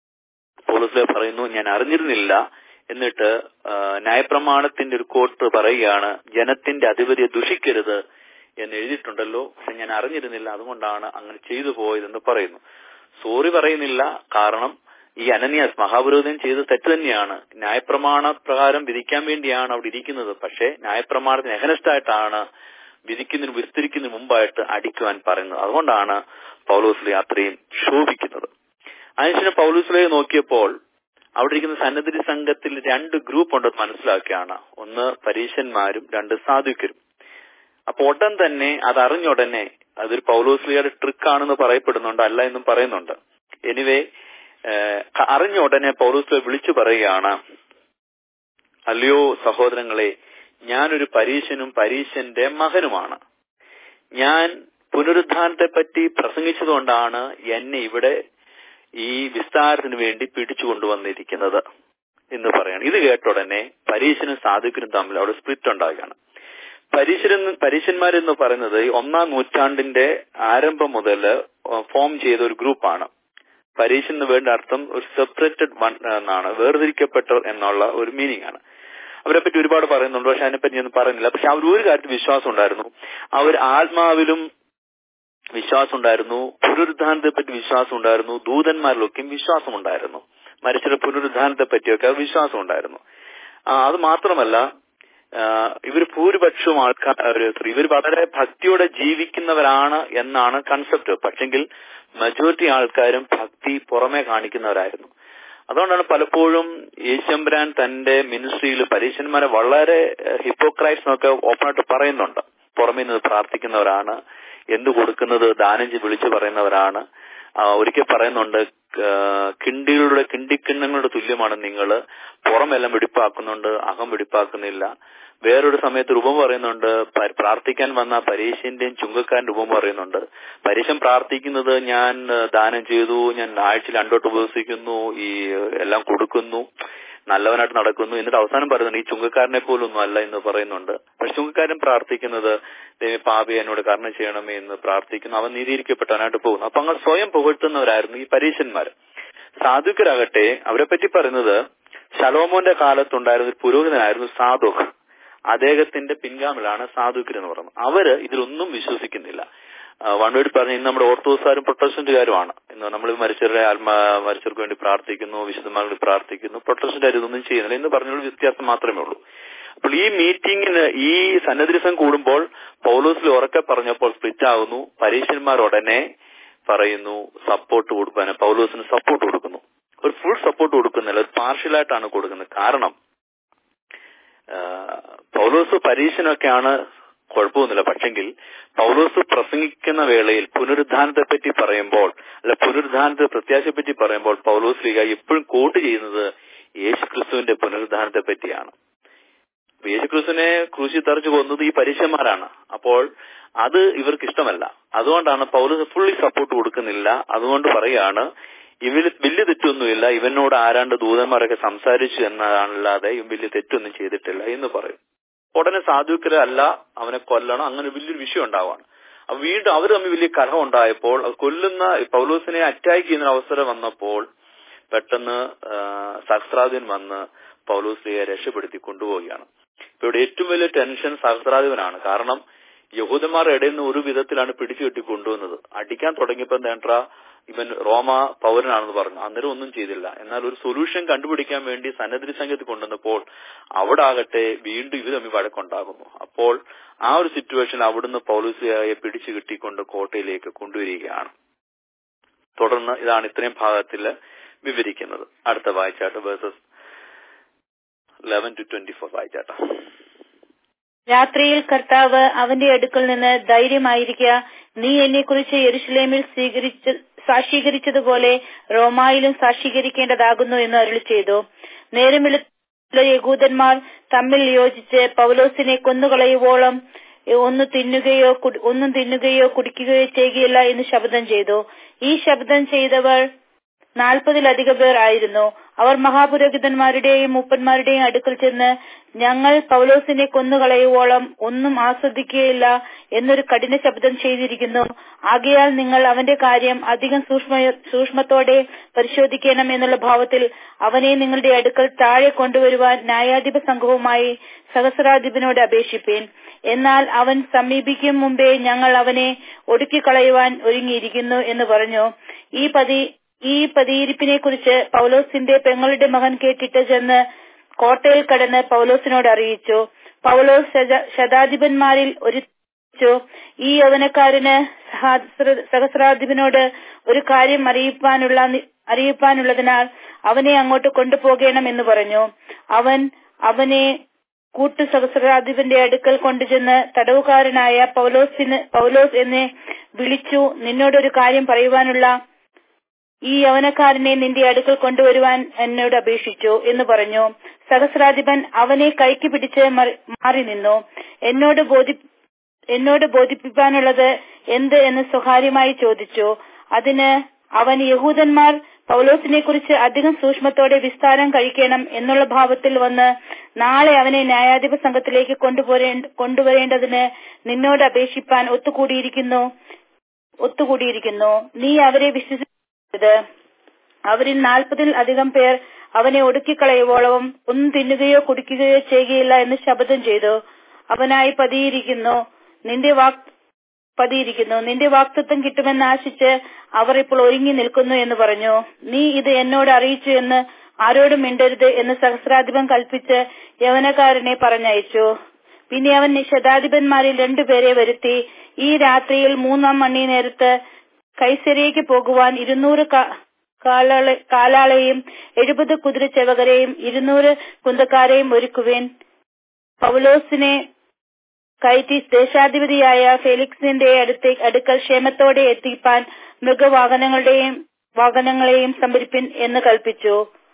പൗലോസിലെ പറയുന്നു ഞാൻ അറിഞ്ഞിരുന്നില്ല എന്നിട്ട് ആ, ന്യായപ്രമാണത്തിന്റെ ഒരു കോട്ട് പറയുകയാണ് ജനത്തിന്റെ അധിപതിയെ ദുഷിക്കരുത് എന്ന് എഴുതിയിട്ടുണ്ടല്ലോ പക്ഷെ ഞാൻ അറിഞ്ഞിരുന്നില്ല അതുകൊണ്ടാണ് അങ്ങനെ ചെയ്തു പോയതെന്ന് പറയുന്നു സോറി പറയുന്നില്ല കാരണം ഈ അനന്യാസ് മഹാപുരോഹിതൻ ചെയ്ത തെറ്റ് തന്നെയാണ് ന്യായപ്രമാണ പ്രകാരം വിധിക്കാൻ വേണ്ടിയാണ് അവിടെ ഇരിക്കുന്നത് പക്ഷേ ന്യായപ്രമാണത്തിന് എഹനസ്റ്റായിട്ടാണ് വിധിക്കുന്നതിന് വിസ്തരിക്കുന്നതിന് മുമ്പായിട്ട് അടിക്കുവാൻ പറയുന്നത് അതുകൊണ്ടാണ് പൗലോസ്ലി അത്രയും ശോഭിക്കുന്നത് അതിനുശേഷം പൗലോസ്ലയെ നോക്കിയപ്പോൾ അവിടെ ഇരിക്കുന്ന സന്നദ്ധി സംഘത്തിൽ രണ്ട് ഗ്രൂപ്പ് ഉണ്ടെന്ന് മനസ്സിലാക്കുകയാണ് ഒന്ന് പരീശന്മാരും രണ്ട് സാധുക്കരും അപ്പൊ ഉടൻ തന്നെ അത് അറിഞ്ഞുടനെ അതൊരു പൗലോസ്ലിയുടെ ട്രിക്കാണെന്ന് പറയപ്പെടുന്നുണ്ട് അല്ല എന്നും പറയുന്നുണ്ട് എനിവേ അറിഞ്ഞ ഉടനെ പൗലോസ്ലിയെ വിളിച്ചു പറയുകയാണ് അല്ലയോ സഹോദരങ്ങളെ ഞാനൊരു പരീശനും പരീശന്റെ മകനുമാണ് ഞാൻ പുനരുദ്ധാനത്തെ പറ്റി പ്രസംഗിച്ചതുകൊണ്ടാണ് എന്നെ ഇവിടെ ഈ വിസ്താരത്തിന് വേണ്ടി പിടിച്ചു കൊണ്ടുവന്നിരിക്കുന്നത് എന്ന് പറയാണ് ഇത് കേട്ട ഉടനെ പരീശനും സാധുക്കനും തമ്മിൽ അവിടെ സ്പ്ലിറ്റ് ഉണ്ടാകുകയാണ് പരീശരൻ പരീശന്മാരെന്ന് പറയുന്നത് ഒന്നാം നൂറ്റാണ്ടിന്റെ ആരംഭം മുതൽ ഫോം ചെയ്ത ഒരു ഗ്രൂപ്പാണ് പരീക്ഷ എന്ന് വേണ്ട അർത്ഥം ഒരു സെപ്പറേറ്റഡ് വൺ എന്നാണ് വേർതിരിക്കപ്പെട്ടവർ എന്നുള്ള ഒരു മീനിങ് ആണ് അവരെ പറ്റി ഒരുപാട് പറയുന്നുണ്ട് പക്ഷെ അതിനെപ്പറ്റി ഞാൻ പറയുന്നില്ല പക്ഷെ അവർ ഒരു കാര്യത്തിൽ വിശ്വാസം ഉണ്ടായിരുന്നു അവർ ആത്മാവിലും വിശ്വാസം ഉണ്ടായിരുന്നു പുനരുദ്ധാനത്തെ പറ്റി വിശ്വാസം ഉണ്ടായിരുന്നു ദൂതന്മാരിലൊക്കെയും വിശ്വാസം ഉണ്ടായിരുന്നു മരിച്ചവരുടെ പുനരുദ്ധാനത്തെ പറ്റിയൊക്കെ വിശ്വാസം ഉണ്ടായിരുന്നു അത് മാത്രമല്ല ഇവർ ഭൂരിപക്ഷവും ആൾക്കാർ ഇവർ വളരെ ഭക്തിയോടെ ജീവിക്കുന്നവരാണ് എന്നാണ് കൺസെപ്റ്റ് പക്ഷെങ്കിൽ മെജോറിറ്റി ആൾക്കാരും ഭക്തി പുറമെ കാണിക്കുന്നവരായിരുന്നു അതുകൊണ്ടാണ് പലപ്പോഴും യേശമ്പരാൻ തന്റെ മിനിസ്ട്രിയിൽ പരീക്ഷന്മാരെ വളരെ ഹിപ്പോക്രൈറ്റ്സ് എന്നൊക്കെ ഓപ്പണായിട്ട് പറയുന്നുണ്ട് പുറമേ നിന്ന് പ്രാർത്ഥിക്കുന്നവരാണ് എന്ത് കൊടുക്കുന്നത് ദാനം വിളിച്ചു പറയുന്നവരാണ് ഒരിക്കൽ പറയുന്നുണ്ട് കിണ്ടികളുടെ കിണ്ടിക്കിണ്ണങ്ങളുടെ തുല്യമാണ് നിങ്ങൾ പുറമെല്ലാം വെടിപ്പാക്കുന്നുണ്ട് അകം വെടിപ്പാക്കുന്നില്ല വേറൊരു സമയത്ത് രൂപം പറയുന്നുണ്ട് പ്രാർത്ഥിക്കാൻ വന്ന പരീക്ഷന്റെയും ചുങ്കക്കാരന്റെ രൂപം പറയുന്നുണ്ട് പരീക്ഷം പ്രാർത്ഥിക്കുന്നത് ഞാൻ ദാനം ചെയ്തു ഞാൻ ആഴ്ചയിൽ രണ്ടോട്ട് ഉപവസിക്കുന്നു ഈ എല്ലാം കൊടുക്കുന്നു നല്ലവനായിട്ട് നടക്കുന്നു എന്നിട്ട് അവസാനം പറയുന്നുണ്ട് ഈ ചുങ്കക്കാരനെ പോലൊന്നും അല്ല എന്ന് പറയുന്നുണ്ട് പക്ഷെ ചുങ്കക്കാരൻ പ്രാർത്ഥിക്കുന്നത് പാപി എന്നോട് കർണ ചെയ്യണമേ എന്ന് പ്രാർത്ഥിക്കുന്നു അവൻ നീതിയിരിക്കപ്പെട്ടവനായിട്ട് പോകുന്നു അപ്പൊ അങ്ങനെ സ്വയം പുകഴ്ത്തുന്നവരായിരുന്നു ഈ പരീശന്മാർ സാധുക്കരാകട്ടെ അവരെ പറ്റി പറയുന്നത് ശലോമോന്റെ കാലത്തുണ്ടായിരുന്ന ഒരു പുരോഹിതനായിരുന്നു സാധുഖ് അദ്ദേഹത്തിന്റെ പിൻഗാമിലാണ് സാധുക്കർ എന്ന് പറയുന്നത് അവര് ഇതിലൊന്നും വിശ്വസിക്കുന്നില്ല വൺ വേർഡ് പറഞ്ഞ ഇന്ന് നമ്മുടെ ഓർത്തോസാരും പ്രൊട്ടസ്റ്റന്റുകാരുമാണ് ഇന്ന് നമ്മൾ മരിച്ചവരുടെ ആത്മാ മരിച്ചവർക്ക് വേണ്ടി പ്രാർത്ഥിക്കുന്നു വിശുദ്ധന്മാർക്ക് വേണ്ടി പ്രാർത്ഥിക്കുന്നു പ്രൊട്ടസ്റ്റന്റുകാർ ഇതൊന്നും ചെയ്യുന്നില്ല എന്ന് പറഞ്ഞുള്ള വ്യത്യാസം മാത്രമേ ഉള്ളൂ അപ്പോൾ ഈ മീറ്റിംഗിന് ഈ സന്നദ്ധസം കൂടുമ്പോൾ പൗലോസിൽ ഉറക്കെ പറഞ്ഞപ്പോൾ സ്പ്ലിറ്റ് ആകുന്നു പരീക്ഷന്മാർ ഉടനെ പറയുന്നു സപ്പോർട്ട് കൊടുക്കാൻ പൗലോസിന് സപ്പോർട്ട് കൊടുക്കുന്നു ഒരു ഫുൾ സപ്പോർട്ട് കൊടുക്കുന്നില്ല ഒരു പാർഷ്യലായിട്ടാണ് കൊടുക്കുന്നത് കാരണം പൗലോസ് പരീക്ഷനൊക്കെയാണ് കുഴപ്പമൊന്നുമില്ല പക്ഷെങ്കിൽ പൗലോസ് പ്രസംഗിക്കുന്ന വേളയിൽ പുനരുദ്ധാനത്തെ പറ്റി പറയുമ്പോൾ അല്ല പുനരുദ്ധാനത്തെ പ്രത്യാശയെ പറ്റി പറയുമ്പോൾ പൗലോസ് ലീഗ എപ്പോഴും കോട്ട് ചെയ്യുന്നത് യേശുക്രിസ്തുവിന്റെ പുനരുദ്ധാനത്തെ പറ്റിയാണ് യേശുക്രിസ്തുവിനെ ക്രൂശി തറച്ചു കൊന്നത് ഈ പരീക്ഷന്മാരാണ് അപ്പോൾ അത് ഇവർക്ക് ഇഷ്ടമല്ല അതുകൊണ്ടാണ് പൗലോസ് ഫുള്ളി സപ്പോർട്ട് കൊടുക്കുന്നില്ല അതുകൊണ്ട് പറയാണ് ഇവന് വലിയ തെറ്റൊന്നുമില്ല ഇവനോട് ആരാണ്ട് ദൂതന്മാരൊക്കെ സംസാരിച്ചു എന്നതല്ലാതെ ഇവൻ വലിയ തെറ്റൊന്നും ചെയ്തിട്ടില്ല എന്ന് പറയും ഉടനെ സാധുക്കരല്ല അവനെ കൊല്ലണം അങ്ങനെ വലിയൊരു വിഷയം ഉണ്ടാവാണ് അപ്പൊ വീണ്ടും അവർ തമ്മിൽ വലിയ കലഹം ഉണ്ടായപ്പോൾ കൊല്ലുന്ന പൗലോസിനെ അറ്റാക്ക് ചെയ്യുന്ന അവസരം വന്നപ്പോൾ പെട്ടെന്ന് സഹസ്രാദിൻ വന്ന് പൗലോസിനെ രക്ഷപ്പെടുത്തി കൊണ്ടുപോവുകയാണ് ഇപ്പൊ ഇവിടെ ഏറ്റവും വലിയ ടെൻഷൻ സഹസ്രാധിപനാണ് കാരണം യഹൂദന്മാരുടെ ഇടയിൽ നിന്ന് ഒരു വിധത്തിലാണ് പിടിച്ചു കെട്ടി കൊണ്ടുവന്നത് അടിക്കാൻ തുടങ്ങിയപ്പോൾ എന്താ ഇവൻ റോമ പൗരനാണെന്ന് പറഞ്ഞു അന്നേരം ഒന്നും ചെയ്തില്ല എന്നാൽ ഒരു സൊല്യൂഷൻ കണ്ടുപിടിക്കാൻ വേണ്ടി സന്നദ്ധി സംഘത്തിൽ കൊണ്ടുവന്നപ്പോൾ അവിടെ ആകട്ടെ വീണ്ടും ഇവർ തമ്മിൽ വഴക്കുണ്ടാകുന്നു അപ്പോൾ ആ ഒരു സിറ്റുവേഷൻ അവിടുന്ന് പൗലൂസിയായെ പിടിച്ചു കിട്ടിക്കൊണ്ട് കോട്ടയിലേക്ക് കൊണ്ടുവരികയാണ് തുടർന്ന് ഇതാണ് ഇത്രയും ഭാഗത്തിൽ വിവരിക്കുന്നത് അടുത്ത വായിച്ചാട്ട് verses eleven to twenty four വായിച്ചാട്ട രാത്രിയിൽ കർത്താവ് അവന്റെ അടുക്കൽ നിന്ന് ധൈര്യമായിരിക്കുക നീ എന്നെക്കുറിച്ച് യെരുഷലേമിൽ സ്വീകരിച്ച സാക്ഷീകരിച്ചതുപോലെ റോമായിലും സാക്ഷീകരിക്കേണ്ടതാകുന്നു എന്ന് അരുളി ചെയ്തു നേരം വെളുത്ത യഹൂദന്മാർ തമ്മിൽ യോജിച്ച് പൗലോസിനെ കൊന്നുകളയുവോളം ഒന്ന് തിന്നുകയോ ഒന്നും തിന്നുകയോ കുടിക്കുകയോ ചെയ്യുകയില്ല എന്ന് ശബ്ദം ചെയ്തു ഈ ശബ്ദം ചെയ്തവർ നാൽപ്പതിലധികം പേർ ആയിരുന്നു അവർ മഹാപുരോഹിതന്മാരുടെയും മൂപ്പന്മാരുടെയും അടുക്കൽ ചെന്ന് ഞങ്ങൾ പൗലോസിനെ കൊന്നുകളയുവോളം ഒന്നും ആസ്വദിക്കുകയില്ല എന്നൊരു കഠിന ശബ്ദം ചെയ്തിരിക്കുന്നു ആകയാൽ നിങ്ങൾ അവന്റെ കാര്യം അധികം സൂക്ഷ്മ സൂക്ഷ്മത്തോടെ പരിശോധിക്കണം എന്നുള്ള ഭാവത്തിൽ അവനെ നിങ്ങളുടെ അടുക്കൽ താഴെ കൊണ്ടുവരുവാൻ ന്യായാധിപ സംഘവുമായി സഹസ്രാധിപനോട് അപേക്ഷിപ്പേൻ എന്നാൽ അവൻ സമീപിക്കും മുമ്പേ ഞങ്ങൾ അവനെ ഒടുക്കിക്കളയുവാൻ ഒരുങ്ങിയിരിക്കുന്നു എന്ന് പറഞ്ഞു ഈ പതി ഈ പതിയിരിപ്പിനെ കുറിച്ച് പൗലോസിന്റെ പെങ്ങളുടെ മകൻ കേട്ടിട്ട് ചെന്ന് കോട്ടയിൽ കടന്ന് പൗലോസിനോട് അറിയിച്ചു പൗലോസ് ശതാധിപന്മാരിൽ ഒരു ചോദിച്ചു, ഈ യൗവനക്കാരന് സഹസ്ര- സഹസ്രാധിപനോട് ഒരു കാര്യം അറിയിപ്പാനുള്ള അറിയിപ്പാനുള്ളതിനാൽ അവനെ അങ്ങോട്ട് കൊണ്ടുപോകണം എന്ന് പറഞ്ഞു അവൻ അവനെ കൂട്ടു സഹസ്രാധിപന്റെ അടുക്കൽ കൊണ്ടുചെന്ന് തടവുകാരനായ പൗലോസിന് പൗലോസ് എന്നെ വിളിച്ചു നിന്നോടൊരു കാര്യം പറയുവാനുള്ള ഈ യവനക്കാരനെ നിന്റെ അടുക്കൽ കൊണ്ടുവരുവാൻ എന്നോട് അപേക്ഷിച്ചു എന്ന് പറഞ്ഞു സഹസ്രാധിപൻ അവനെ കൈക്ക് പിടിച്ച് മറി- മാറി നിന്നു എന്നോട് ബോധി എന്നോട് ബോധിപ്പിക്കാനുള്ളത് എന്ത് എന്ന് സ്വകാര്യമായി ചോദിച്ചു അതിന് അവൻ യഹൂദന്മാർ പൗലോസിനെ കുറിച്ച് അധികം സൂക്ഷ്മത്തോടെ വിസ്താരം കഴിക്കണം എന്നുള്ള ഭാവത്തിൽ വന്ന് നാളെ അവനെ ന്യായാധിപ സംഘത്തിലേക്ക് കൊണ്ടുപോരേണ്ട കൊണ്ടുവരേണ്ടതിന് നിന്നോട് അപേക്ഷിപ്പാൻ ഒത്തുകൂടിയിരിക്കുന്നു ഒത്തുകൂടിയിരിക്കുന്നു നീ അവരെ വിശ്വസിച്ചത് അവരിൽ നാൽപ്പതിൽ അധികം പേർ അവനെ ഒടുക്കിക്കളയുവോളവും ഒന്നും തിന്നുകയോ കുടിക്കുകയോ ചെയ്യുകയില്ല എന്ന് ശപഥം ചെയ്തു അവനായി പതിയിരിക്കുന്നു നിന്റെ വാക് പതിയിരിക്കുന്നു നിന്റെ വാക്തത്വം കിട്ടുമെന്ന് ആശിച്ച് അവർ ഇപ്പോൾ ഒരുങ്ങി നിൽക്കുന്നു എന്ന് പറഞ്ഞു നീ ഇത് എന്നോട് അറിയിച്ചു എന്ന് ആരോടും മിണ്ടരുത് എന്ന് സഹസ്രാധിപൻ കൽപ്പിച്ച് യവനക്കാരനെ പറഞ്ഞയച്ചു പിന്നെ അവൻ ശതാധിപന്മാരിൽ രണ്ടുപേരെ വരുത്തി ഈ രാത്രിയിൽ മൂന്നാം മണി നേരത്ത് കൈസരയ്ക്ക് പോകുവാൻ ഇരുന്നൂറ് കാ- കാലാളെ- കാലാളെയും എഴുപത് കുതിരച്ചെവകരെയും ഇരുന്നൂറ് കുന്തക്കാരെയും ഒരുക്കുവേൻ പൗലോസിനെ കയറ്റി ദേശാധിപതിയായ ഫെലിക്സിന്റെ അടുത്ത് അടുക്കൽ ക്ഷേമത്തോടെ എത്തിപ്പാൻ മൃഗവാഹനങ്ങളുടെയും വാഹനങ്ങളെയും സംഭരിപ്പിൻ എന്ന് കൽപ്പിച്ചു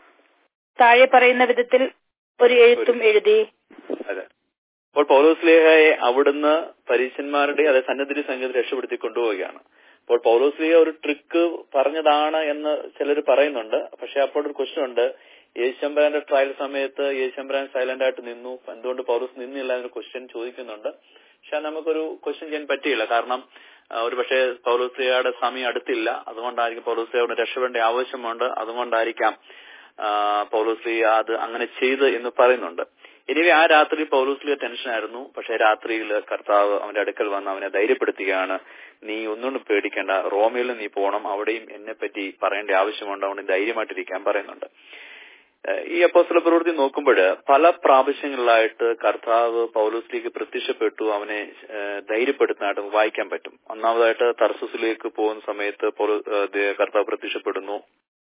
താഴെ പറയുന്ന വിധത്തിൽ ഒരു എഴുത്തും എഴുതി അതെ അപ്പോൾ പൗലോസ്ലേഹയെ അവിടുന്ന് പരീശന്മാരുടെ അതെ സന്നദ്ധി സംഘത്തിൽ രക്ഷപ്പെടുത്തി കൊണ്ടുപോവുകയാണ് അപ്പോൾ പൗലോസ്ലേഹ ഒരു ട്രിക്ക് പറഞ്ഞതാണ് എന്ന് ചിലർ പറയുന്നുണ്ട് പക്ഷെ അപ്പോൾ ഒരു ക്വസ്റ്റ്യൻ ഉണ്ട് യേശമ്പരാന്റെ ട്രയൽ സമയത്ത് യേശമ്പരാൻ സൈലന്റ് ആയിട്ട് നിന്നു എന്തുകൊണ്ട് പൗലോസ് നിന്നില്ല എന്നൊരു ക്വസ്റ്റ്യൻ ചോദിക്കുന്നുണ്ട് പക്ഷെ നമുക്കൊരു ക്വസ്റ്റ്യൻ ചെയ്യാൻ പറ്റിയില്ല കാരണം ആ, ഒരു പക്ഷേ പൗലോസ്ലിയുടെ സമയം അടുത്തില്ല അതുകൊണ്ടായിരിക്കും പൗലോസ്ലിയോട് രക്ഷപ്പെടേണ്ട ആവശ്യമുണ്ട് അതുകൊണ്ടായിരിക്കാം ആ, പൗലോസ്ലിയ അത് അങ്ങനെ ചെയ്ത് എന്ന് പറയുന്നുണ്ട് ഇനിവേ ആ രാത്രി പൗലോസ്ലിയ ടെൻഷനായിരുന്നു പക്ഷെ രാത്രിയിൽ കർത്താവ് അവന്റെ അടുക്കൽ വന്ന് അവനെ ധൈര്യപ്പെടുത്തുകയാണ് നീ ഒന്നുകൊണ്ടും പേടിക്കേണ്ട റോമയിൽ നീ പോകണം അവിടെയും എന്നെ പറ്റി പറയേണ്ട ആവശ്യമുണ്ട് അതുകൊണ്ട് ധൈര്യമായിട്ടിരിക്കാൻ പറയുന്നുണ്ട് ഏഹ് ഈ അപ്പോസ്തല പ്രവൃത്തി നോക്കുമ്പോൾ പല പ്രാവശ്യങ്ങളിലായിട്ട് കർത്താവ് പൗലോസിലേക്ക് പ്രത്യക്ഷപ്പെട്ടു അവനെ ഏഹ് ധൈര്യപ്പെടുത്താനായിട്ട് നമുക്ക് വായിക്കാൻ പറ്റും ഒന്നാമതായിട്ട് തർസസിലേക്ക് പോകുന്ന സമയത്ത് പൗലോ- ഏഹ് ദേ- കർത്താവ് പ്രത്യക്ഷപ്പെടുന്നു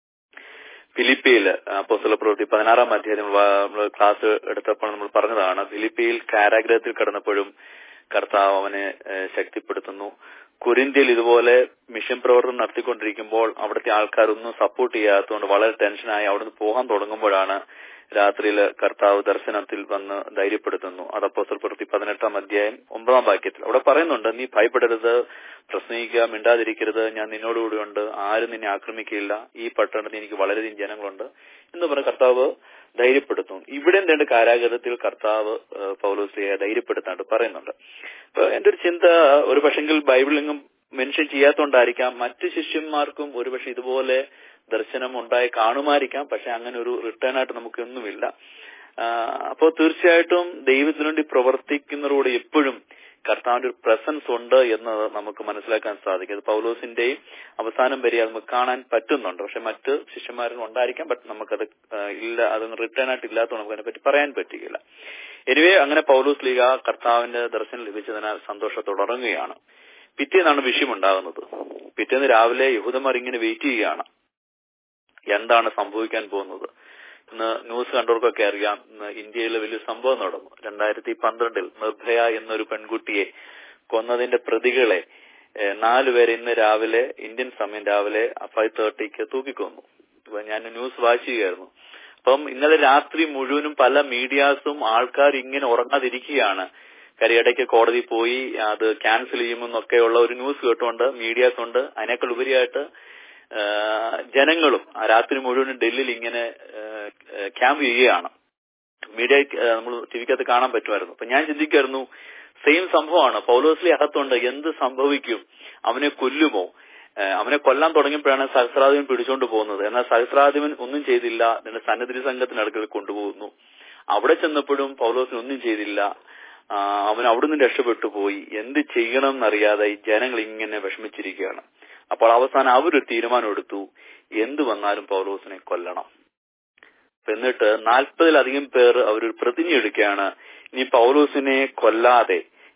ഫിലിപ്പിയിൽ അപ്പോസ്തല പ്രവൃത്തി പതിനാറാം അധ്യായം നമ്മൾ വാ- നമ്മൾ ക്ലാസ് എടുത്തപ്പോൾ നമ്മൾ പറഞ്ഞതാണ് ഫിലിപ്പിയിൽ കാരാഗ്രഹത്തിൽ കിടന്നപ്പോഴും കർത്താവ് അവനെ ഏഹ് ശക്തിപ്പെടുത്തുന്നു കുരിന്ത്യയിൽ ഇതുപോലെ മിഷൻ പ്രവർത്തനം നടത്തിക്കൊണ്ടിരിക്കുമ്പോൾ അവിടുത്തെ ആൾക്കാരൊന്നും സപ്പോർട്ട് ചെയ്യാത്തതുകൊണ്ട് വളരെ ടെൻഷനായി അവിടുന്ന് പോകാൻ തുടങ്ങുമ്പോഴാണ് രാത്രിയിൽ കർത്താവ് ദർശനത്തിൽ വന്ന് ധൈര്യപ്പെടുത്തുന്നു അത് അപ്പോസ്തല പ്രവൃത്തി പതിനെട്ടാം അധ്യായം ഒമ്പതാം വാക്യത്തിൽ അവിടെ പറയുന്നുണ്ട് നീ ഭയപ്പെടരുത് പ്രസംഗിക്കുക മിണ്ടാതിരിക്കരുത് ഞാൻ നിന്നോടുകൂടിയുണ്ട് ആരും നിന്നെ ആക്രമിക്കില്ല ഈ പട്ടണത്തിൽ എനിക്ക് വളരെയധികം ജനങ്ങളുണ്ട് എന്ന് പറഞ്ഞ് കർത്താവ് ധൈര്യപ്പെടുത്തുന്നു ഇവിടെ എന്തുണ്ട് കാരാഗ്രഹത്തിൽ കർത്താവ് ഏഹ്, പൗലോസിയെ ധൈര്യപ്പെടുത്താണ്ട് പറയുന്നുണ്ട് അപ്പൊ എന്റെ ഒരു ചിന്ത ഒരു പക്ഷെങ്കിൽ ബൈബിളിലെങ്ങും മെൻഷൻ ചെയ്യാത്തോണ്ടായിരിക്കാം മറ്റു ശിഷ്യന്മാർക്കും ഒരുപക്ഷെ ഇതുപോലെ ദർശനം ഉണ്ടായി കാണുമായിരിക്കാം പക്ഷെ അങ്ങനെ ഒരു റിട്ടേൺ ആയിട്ട് നമുക്കൊന്നുമില്ല അപ്പോൾ തീർച്ചയായിട്ടും ദൈവത്തിനു വേണ്ടി പ്രവർത്തിക്കുന്നതോട് എപ്പോഴും കർത്താവിന്റെ ഒരു പ്രസൻസ് ഉണ്ട് എന്നത് നമുക്ക് മനസ്സിലാക്കാൻ സാധിക്കും അത് പൗലോസിന്റെയും അവസാനം വരെ അത് നമുക്ക് കാണാൻ പറ്റുന്നുണ്ട് പക്ഷെ മറ്റ് ശിഷ്യന്മാരും ഉണ്ടായിരിക്കാം ബട്ട് നമുക്കത് ആ, ഇല്ല അതൊന്നും റിട്ടേൺ ആയിട്ട് ഇല്ലാത്തതുകൊണ്ട് നമുക്ക് അതിനെപ്പറ്റി പറയാൻ പറ്റുകയില്ല എനിവേ അങ്ങനെ പൗലോസ് ലീഗ കർത്താവിന്റെ ദർശനം ലഭിച്ചതിനാൽ സന്തോഷത്തോടെ ഉറങ്ങുകയാണ് പിറ്റേന്നാണ് വിഷയമുണ്ടാകുന്നത് പിറ്റേന്ന് രാവിലെ യഹൂദന്മാർ ഇങ്ങനെ വെയിറ്റ് ചെയ്യുകയാണ് എന്താണ് സംഭവിക്കാൻ പോകുന്നത് ഇന്ന് ന്യൂസ് കണ്ടവർക്കൊക്കെ അറിയാം ഇന്ന് ഇന്ത്യയിൽ വലിയ സംഭവം നടന്നു രണ്ടായിരത്തി പന്ത്രണ്ടിൽ നിർഭയ എന്നൊരു പെൺകുട്ടിയെ കൊന്നതിന്റെ പ്രതികളെ ഏഹ്, നാലുപേരെ ഇന്ന് രാവിലെ ഇന്ത്യൻ സമയം രാവിലെ ഫൈവ് തേർട്ടിക്ക് തൂക്കിക്കൊന്നു അപ്പൊ ഞാൻ ന്യൂസ് വായിക്കുകയായിരുന്നു അപ്പം ഇന്നലെ രാത്രി മുഴുവനും പല മീഡിയാസും ആൾക്കാർ ഇങ്ങനെ ഉറങ്ങാതിരിക്കുകയാണ് കാര്യം ഇടയ്ക്ക് കോടതി പോയി അത് ക്യാൻസൽ ചെയ്യുമെന്നൊക്കെയുള്ള ഒരു ന്യൂസ് കേട്ടുകൊണ്ട് മീഡിയാസ് ഉണ്ട് അതിനേക്കാൾ ഉപരിയായിട്ട് ആ, ജനങ്ങളും ആ രാത്രി മുഴുവനും ഡൽഹിയിൽ ഇങ്ങനെ ക്യാമ്പ് ചെയ്യുകയാണ് മീഡിയ നമ്മൾ ടി വിക്കകത്ത് കാണാൻ പറ്റുമായിരുന്നു അപ്പൊ ഞാൻ ചിന്തിക്കായിരുന്നു സെയിം സംഭവമാണ് പൗലോസ്ലി അകത്തുണ്ട് എന്ത് സംഭവിക്കും അവനെ കൊല്ലുമോ ആ, അവനെ കൊല്ലാൻ തുടങ്ങിയപ്പോഴാണ് സഹസ്രാധിപൻ പിടിച്ചോണ്ട് പോകുന്നത് എന്നാൽ സഹസ്രാധിപൻ ഒന്നും ചെയ്തില്ല നിന്റെ സന്നദ്ധി സംഘത്തിനടുക്കൽ കൊണ്ടുപോകുന്നു അവിടെ ചെന്നപ്പോഴും പൗലോസിന് ഒന്നും ചെയ്തില്ല ആ, അവൻ അവിടുന്ന് രക്ഷപ്പെട്ടു പോയി എന്ത് ചെയ്യണം എന്നറിയാതെ ഈ ജനങ്ങൾ ഇങ്ങനെ വിഷമിച്ചിരിക്കുകയാണ് അപ്പോൾ അവസാനം അവരൊരു തീരുമാനം എടുത്തു എന്തു വന്നാലും പൗലോസിനെ കൊല്ലണം അപ്പൊ എന്നിട്ട് നാൽപ്പതിലധികം പേർ അവരൊരു പ്രതിജ്ഞ എടുക്കുകയാണ് ഇനി പൗലോസിനെ കൊല്ലാതെ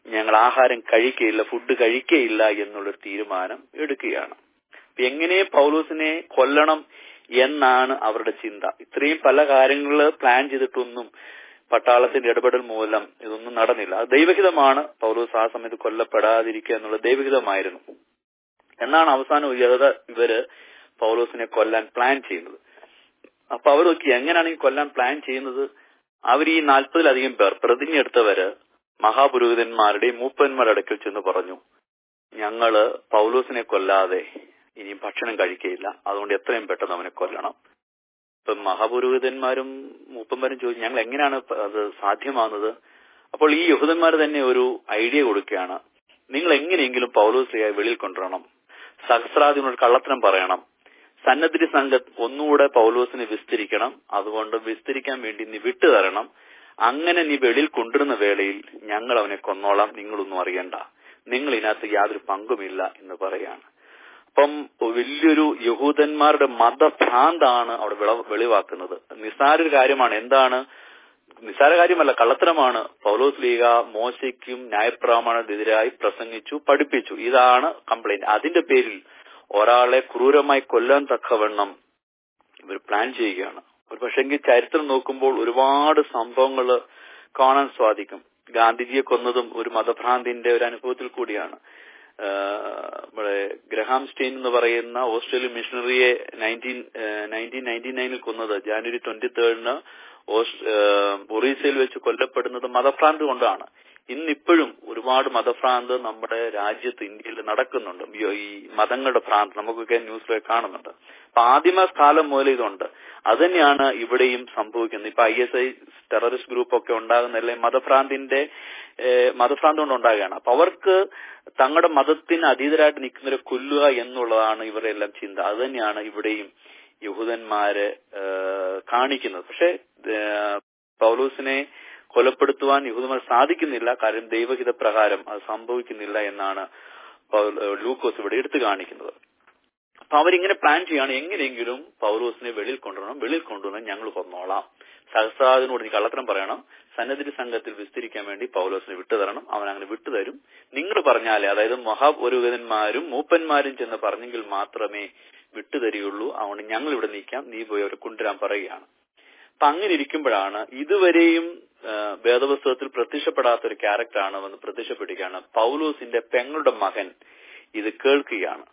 ഞങ്ങൾ ആഹാരം കഴിക്കയില്ല ഫുഡ് കഴിക്കയില്ല എന്നുള്ളൊരു തീരുമാനം എടുക്കുകയാണ് അപ്പൊ എങ്ങനെ പൗലോസിനെ കൊല്ലണം എന്നാണ് അവരുടെ ചിന്ത ഇത്രയും പല കാര്യങ്ങൾ പ്ലാൻ ചെയ്തിട്ടൊന്നും പട്ടാളത്തിന്റെ ഇടപെടൽ മൂലം ഇതൊന്നും നടന്നില്ല അത് ദൈവഹിതമാണ് പൗലോസ് ആ സമയത്ത് കൊല്ലപ്പെടാതിരിക്കുക എന്നുള്ളത് ദൈവഹിതമായിരുന്നു എന്നാണ് അവസാനം ഉയർത ഇവര് പൗലോസിനെ കൊല്ലാൻ പ്ലാൻ ചെയ്യുന്നത് അപ്പൊ അവർ നോക്കി എങ്ങനെയാണ് ഈ കൊല്ലാൻ പ്ലാൻ ചെയ്യുന്നത് അവർ ഈ നാൽപ്പതിലധികം പേർ പ്രതിജ്ഞ എടുത്തവര് മഹാപുരോഹിതന്മാരുടെയും മൂപ്പന്മാരുടെ അടുക്കൽ ചെന്ന് പറഞ്ഞു ഞങ്ങള് പൗലോസിനെ കൊല്ലാതെ ഇനി ഭക്ഷണം കഴിക്കയില്ല അതുകൊണ്ട് എത്രയും പെട്ടെന്ന് അവനെ കൊല്ലണം ഇപ്പം മഹാപുരോഹിതന്മാരും മൂപ്പന്മാരും ചോദിച്ചു ഞങ്ങൾ എങ്ങനെയാണ് അത് സാധ്യമാകുന്നത് അപ്പോൾ ഈ യഹൂദന്മാർ തന്നെ ഒരു ഐഡിയ കൊടുക്കുകയാണ് നിങ്ങൾ എങ്ങനെയെങ്കിലും പൗലോസ്ലിയായി വെളിയിൽ കൊണ്ടുവരണം സഹസ്രാദിനോട് കള്ളത്തരം പറയണം സന്നദ്ധി സംഘം ഒന്നുകൂടെ പൗലോസിനെ വിസ്തരിക്കണം അതുകൊണ്ട് വിസ്തരിക്കാൻ വേണ്ടി നീ വിട്ടു തരണം അങ്ങനെ നീ വെളിയിൽ കൊണ്ടുവരുന്ന വേളയിൽ ഞങ്ങൾ അവനെ കൊന്നോളാം നിങ്ങളൊന്നും അറിയണ്ട നിങ്ങൾ ഇതിനകത്ത് യാതൊരു പങ്കുമില്ല എന്ന് പറയാണ് അപ്പം വലിയൊരു യഹൂദന്മാരുടെ മതഭ്രാന്താണ് അവിടെ വിള- വെളിവാക്കുന്നത് നിസ്സാര ഒരു കാര്യമാണ് എന്താണ് നിസ്സാര കാര്യമല്ല കള്ളത്തരമാണ് പൗലോസ് ലീഗ മോശയ്ക്കും ന്യായപ്രമാണത്തിനെതിരായി പ്രസംഗിച്ചു പഠിപ്പിച്ചു ഇതാണ് കംപ്ലൈന്റ് അതിന്റെ പേരിൽ ഒരാളെ ക്രൂരമായി കൊല്ലാൻ തക്കവണ്ണം ഇവർ പ്ലാൻ ചെയ്യുകയാണ് ഒരു പക്ഷെങ്കിൽ ചരിത്രം നോക്കുമ്പോൾ ഒരുപാട് സംഭവങ്ങൾ കാണാൻ സാധിക്കും ഗാന്ധിജിയെ കൊന്നതും ഒരു മതഭ്രാന്തിന്റെ ഒരു അനുഭവത്തിൽ കൂടിയാണ് ആഹ് നമ്മുടെ ഗ്രഹാം സ്റ്റെയിൻ എന്ന് പറയുന്ന ഓസ്ട്രേലിയൻ മിഷണറിയെ നയൻറ്റീൻ നയൻറ്റീൻ നയൻറ്റി നയനിൽ കൊന്നത് ജാനുവരി ട്വന്റി തേർഡിന് ഒറീസയിൽ വെച്ച് കൊല്ലപ്പെടുന്നത് മതഭ്രാന്ത് കൊണ്ടാണ് ഇന്നിപ്പോഴും ഒരുപാട് മതഭ്രാന്ത് നമ്മുടെ രാജ്യത്ത് ഇന്ത്യയിൽ നടക്കുന്നുണ്ട് ഈ- ഈ മതങ്ങളുടെ ഭ്രാന്ത് നമുക്കൊക്കെ ന്യൂസിലൊക്കെ കാണുന്നുണ്ട് അപ്പൊ ആദിമ കാലം മുതൽ ഇതുണ്ട് അത് തന്നെയാണ് ഇവിടെയും സംഭവിക്കുന്നത് ഇപ്പൊ I S I terrorist group ഒക്കെ ഉണ്ടാകുന്നതല്ലേ മതഭ്രാന്തിന്റെ ഏഹ്, മതഭ്രാന്ത് കൊണ്ട് ഉണ്ടാകുകയാണ് അപ്പൊ അവർക്ക് തങ്ങളുടെ മതത്തിന് അതീതരായിട്ട് നിൽക്കുന്നവരെ കൊല്ലുക എന്നുള്ളതാണ് ഇവരുടെ എല്ലാം ചിന്ത അത് തന്നെയാണ് ഇവിടെയും യഹൂദന്മാര് ഏഹ്, കാണിക്കുന്നത് പക്ഷെ ഏഹ്, പൗലോസിനെ കൊലപ്പെടുത്തുവാൻ യഹൂദന്മാർ സാധിക്കുന്നില്ല കാര്യം ദൈവഹിത പ്രകാരം അത് സംഭവിക്കുന്നില്ല എന്നാണ് പൗൽ- ഏഹ്, ലൂക്കോസ് ഇവിടെ എടുത്തു കാണിക്കുന്നത് അപ്പൊ അവരിങ്ങനെ പ്ലാൻ ചെയ്യാണ് എങ്ങനെയെങ്കിലും പൗലോസിനെ വെളിയിൽ കൊണ്ടുവരണം വെളിയിൽ കൊണ്ടുവന്ന് ഞങ്ങൾ കൊന്നോളാം സഹസ്രാദിനോട് നീ കള്ളത്തരം പറയണം സന്നദ്ധി സംഘത്തിൽ വിസ്തരിക്കാൻ വേണ്ടി പൗലോസിനെ വിട്ടുതരണം അവൻ അങ്ങനെ വിട്ടുതരും നിങ്ങൾ പറഞ്ഞാലേ അതായത് മഹാപുരോഹിതന്മാരും മൂപ്പന്മാരും ചെന്ന് പറഞ്ഞെങ്കിൽ മാത്രമേ വിട്ടുതരികയുള്ളൂ അതുകൊണ്ട് ഞങ്ങൾ ഇവിടെ നിൽക്കാം നീ പോയി അവരെ കൊണ്ടുവരാൻ പറയുകയാണ് അപ്പൊ അങ്ങനെ ഇരിക്കുമ്പോഴാണ് ഇതുവരെയും ആ, വേദപുസ്തകത്തിൽ പ്രത്യക്ഷപ്പെടാത്ത ഒരു ക്യാരക്ടറാണ് വന്ന് പ്രത്യക്ഷപ്പെടുകയാണ് പൗലോസിന്റെ പെങ്ങളുടെ മകൻ ഇത് കേൾക്കുകയാണ്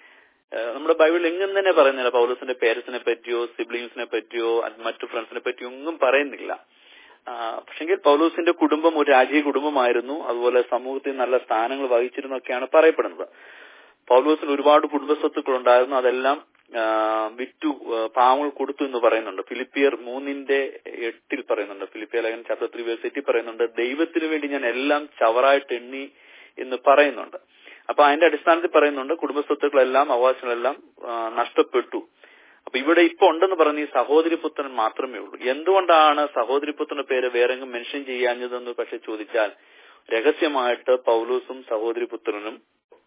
ആ, നമ്മുടെ ബൈബിളിൽ എങ്ങും തന്നെ പറയുന്നില്ല പൗലോസിന്റെ പേരൻസിനെ പറ്റിയോ സിബ്ലിങ്സിനെ പറ്റിയോ അത് മറ്റു ഫ്രണ്ട്സിനെ പറ്റിയോ ഒന്നും പറയുന്നില്ല ആ, പക്ഷെങ്കിൽ പൗലോസിന്റെ കുടുംബം ഒരു രാജീയ കുടുംബമായിരുന്നു അതുപോലെ സമൂഹത്തിൽ നല്ല സ്ഥാനങ്ങൾ വഹിച്ചിരുന്നൊക്കെയാണ് പറയപ്പെടുന്നത് പൗലോസിന് ഒരുപാട് കുടുംബസ്വത്തുക്കൾ ഉണ്ടായിരുന്നു അതെല്ലാം ആ, വിറ്റു ആ, പാവങ്ങൾ കൊടുത്തു എന്ന് പറയുന്നുണ്ട് ഫിലിപ്പിയർ മൂന്നിന്റെ എട്ടിൽ പറയുന്നുണ്ട് ഫിലിപ്പിയർ ലേഖൻ ചാപ്റ്റർ ത്രീ വേഴ്സ് എട്ടിൽ പറയുന്നുണ്ട് ദൈവത്തിന് വേണ്ടി ഞാൻ എല്ലാം ചവറായിട്ട് എണ്ണി എന്ന് പറയുന്നുണ്ട് അപ്പൊ അതിന്റെ അടിസ്ഥാനത്തിൽ പറയുന്നുണ്ട് കുടുംബസ്വത്തുക്കളെല്ലാം അവകാശങ്ങളെല്ലാം ആ, നഷ്ടപ്പെട്ടു അപ്പൊ ഇവിടെ ഇപ്പൊ ഉണ്ടെന്ന് പറഞ്ഞ ഈ സഹോദരിപുത്രൻ മാത്രമേ ഉള്ളൂ എന്തുകൊണ്ടാണ് സഹോദരിപുത്രന്റെ പേര് വേറെങ്കിലും മെൻഷൻ ചെയ്യാഞ്ഞതെന്ന് പക്ഷെ ചോദിച്ചാൽ രഹസ്യമായിട്ട് പൗലൂസും സഹോദരിപുത്രനും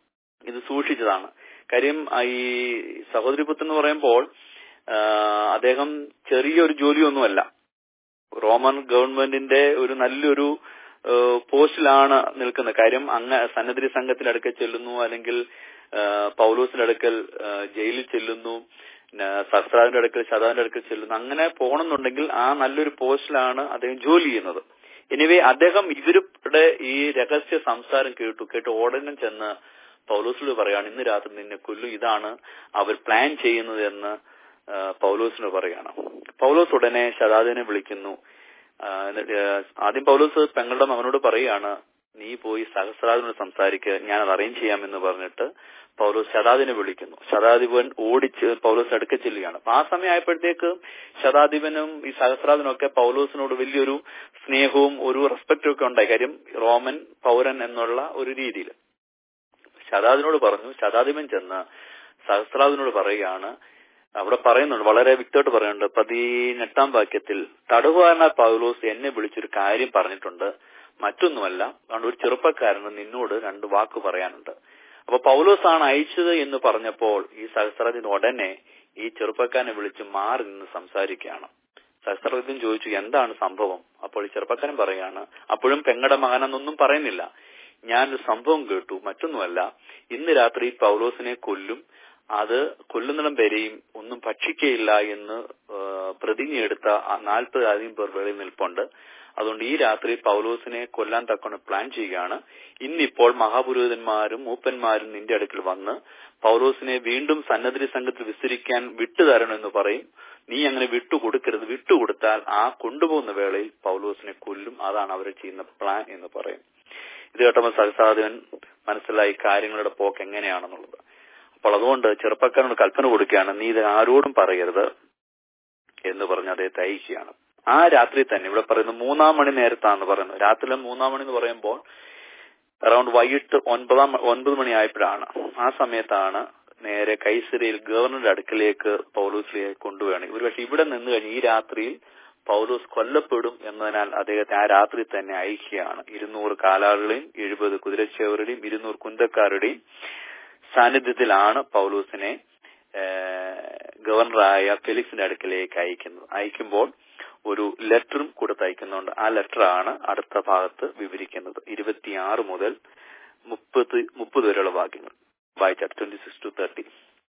ഇത് സൂക്ഷിച്ചതാണ് കാര്യം ആ, ഈ സഹോദരിപുത്രൻ എന്ന് പറയുമ്പോൾ ആ, അദ്ദേഹം ചെറിയൊരു ജോലിയൊന്നുമല്ല റോമൻ ഗവൺമെന്റിന്റെ ഒരു നല്ലൊരു ആ, പോസ്റ്റിലാണ് നിൽക്കുന്നത് കാര്യം അങ്ങ് സന്നദ്ധി സംഘത്തിന്റെ അടുക്കൽ ചെല്ലുന്നു അല്ലെങ്കിൽ ആ, പൗലോസിന്റെ അടുക്കൽ ആ, ജയിലിൽ ചെല്ലുന്നു സഹസ്രാവിന്റെ അടുക്കൽ ശതാവിന്റെ അടുക്കൽ ചെല്ലുന്നു അങ്ങനെ പോകണമെന്നുണ്ടെങ്കിൽ ആ നല്ലൊരു പോസ്റ്റിലാണ് അദ്ദേഹം ജോലി ചെയ്യുന്നത് എനിവേ അദ്ദേഹം ഇവരുടെ ഈ രഹസ്യ സംസാരം കേട്ടു കേട്ട് ഉടനെ ചെന്ന് പൗലോസിനോട് പറയാണ് ഇന്ന് രാത്രി നിന്നെ കൊല്ലും ഇതാണ് അവർ പ്ലാൻ ചെയ്യുന്നത് എന്ന് ആ, പൗലോസിനോട് പറയാണ് പൗലോസ് ഉടനെ ശതാദിനെ വിളിക്കുന്നു ആ, എന്നിട്ട്, ആ, ആദ്യം പൗലോസ് പെങ്ങളുടെ മകനോട് പറയാണ് നീ പോയി സഹസ്രാദിനോട് സംസാരിക്കുക ഞാൻ അത് അറേഞ്ച് ചെയ്യാമെന്ന് പറഞ്ഞിട്ട് പൗലോസ് ശതാദിനെ വിളിക്കുന്നു ശതാധിപൻ ഓടിച്ച് പൗലോസ് അടുക്ക ചെല്ലുകയാണ് അപ്പൊ ആ സമയമായപ്പോഴത്തേക്ക് ശതാധിപനും ഈ സഹസ്രാദിനും ഒക്കെ പൗലോസിനോട് വലിയൊരു സ്നേഹവും ഒരു റെസ്പെക്റ്റും ഒക്കെ ഉണ്ടായി കാര്യം റോമൻ പൗരൻ എന്നുള്ള ഒരു രീതിയിൽ ശതാദിനോട് പറഞ്ഞു ശതാധിപൻ ചെന്ന് സഹസ്രാദിനോട് പറയുകയാണ് അവിടെ പറയുന്നുണ്ട് വളരെ വ്യക്തമായിട്ട് പറയുന്നുണ്ട് പതിനെട്ടാം വാക്യത്തിൽ തടവുകാരനായ പൗലോസ് എന്നെ വിളിച്ചൊരു കാര്യം പറഞ്ഞിട്ടുണ്ട് മറ്റൊന്നുമല്ല അതുകൊണ്ട് ഒരു ചെറുപ്പക്കാരന് നിന്നോട് രണ്ട് വാക്ക് പറയാനുണ്ട് അപ്പൊ പൗലോസ് ആണ് അയച്ചത് എന്ന് പറഞ്ഞപ്പോൾ ഈ സഹസ്രാദിന് ഉടനെ ഈ ചെറുപ്പക്കാരനെ വിളിച്ച് മാറി നിന്ന് സംസാരിക്കുകയാണ് സഹസ്രാദിൻ ചോദിച്ചു എന്താണ് സംഭവം അപ്പോൾ ഈ ചെറുപ്പക്കാരൻ പറയാണ് അപ്പോഴും പെങ്ങടെ മകനെന്നൊന്നും പറയുന്നില്ല ഞാനൊരു സംഭവം കേട്ടു മറ്റൊന്നുമല്ല ഇന്ന് രാത്രി പൗലോസിനെ കൊല്ലും അത് കൊല്ലുന്നിടം വരെയും ഒന്നും ഭക്ഷിക്കയില്ല എന്ന് ആ, പ്രതിജ്ഞയെടുത്ത നാൽപ്പത് അധികം പേർ വെളിയിൽ നിൽപ്പുണ്ട് അതുകൊണ്ട് ഈ രാത്രി പൗലോസിനെ കൊല്ലാൻ തക്കൊണ്ട് പ്ലാൻ ചെയ്യുകയാണ് ഇന്നിപ്പോൾ മഹാപുരോഹിതന്മാരും മൂപ്പന്മാരും നിന്റെ അടുക്കൽ വന്ന് പൗലോസിനെ വീണ്ടും സന്നദ്ധി സംഘത്തിൽ വിസ്തരിക്കാൻ വിട്ടുതരണമെന്ന് പറയും നീ അങ്ങനെ വിട്ടുകൊടുക്കരുത് വിട്ടുകൊടുത്താൽ ആ കൊണ്ടുപോകുന്ന വേളയിൽ പൗലോസിനെ കൊല്ലും അതാണ് അവർ ചെയ്യുന്ന പ്ലാൻ എന്ന് പറയും ഇത് കേട്ടപ്പോൾ സഹസാധകൻ മനസ്സിലായി കാര്യങ്ങളുടെ പോക്ക് എങ്ങനെയാണെന്നുള്ളത് അപ്പോൾ അതുകൊണ്ട് ചെറുപ്പക്കാരനോട് കൽപ്പന കൊടുക്കുകയാണ് നീ ഇത് ആരോടും പറയരുത് എന്ന് പറഞ്ഞ് അദ്ദേഹത്തെ അയക്കുകയാണ് ആ രാത്രി തന്നെ ഇവിടെ പറയുന്നത് മൂന്നാം മണി നേരത്താന്ന് പറയുന്നത് രാത്രിയിലെ മൂന്നാം മണി എന്ന് പറയുമ്പോൾ അറൌണ്ട് വൈകിട്ട് ഒൻപതാം ഒൻപത് മണി ആയപ്പോഴാണ് ആ സമയത്താണ് നേരെ കൈസരിയിൽ ഗവർണറുടെ അടുക്കലേക്ക് പൗലൂസിലെ കൊണ്ടുപോവുകയാണ് ഒരു പക്ഷെ ഇവിടെ നിന്ന് കഴിഞ്ഞ് ഈ രാത്രിയിൽ പൗലോസ് കൊല്ലപ്പെടും എന്നതിനാൽ അദ്ദേഹത്തെ ആ രാത്രി തന്നെ അയക്കുകയാണ് ഇരുന്നൂറ് കാലാളുടെയും എഴുപത് കുതിരച്ചേവരുടെയും ഇരുന്നൂറ് കുന്തക്കാരുടെയും സാന്നിധ്യത്തിലാണ് പൗലൂസിനെ ഏഹ്, ഗവർണറായ ഫെലിക്സിന്റെ അടുക്കലേക്ക് അയക്കുന്നത് അയക്കുമ്പോൾ ഒരു ലെറ്ററും കൊടുത്തയക്കുന്നുണ്ട് ആ ലെറ്ററാണ് അടുത്ത ഭാഗത്ത് വിവരിക്കുന്നത് ഇരുപത്തിയാറ് മുതൽ മുപ്പത് മുപ്പത് വരെയുള്ള വാക്യങ്ങൾ വായിച്ചാൽ twenty six to thirty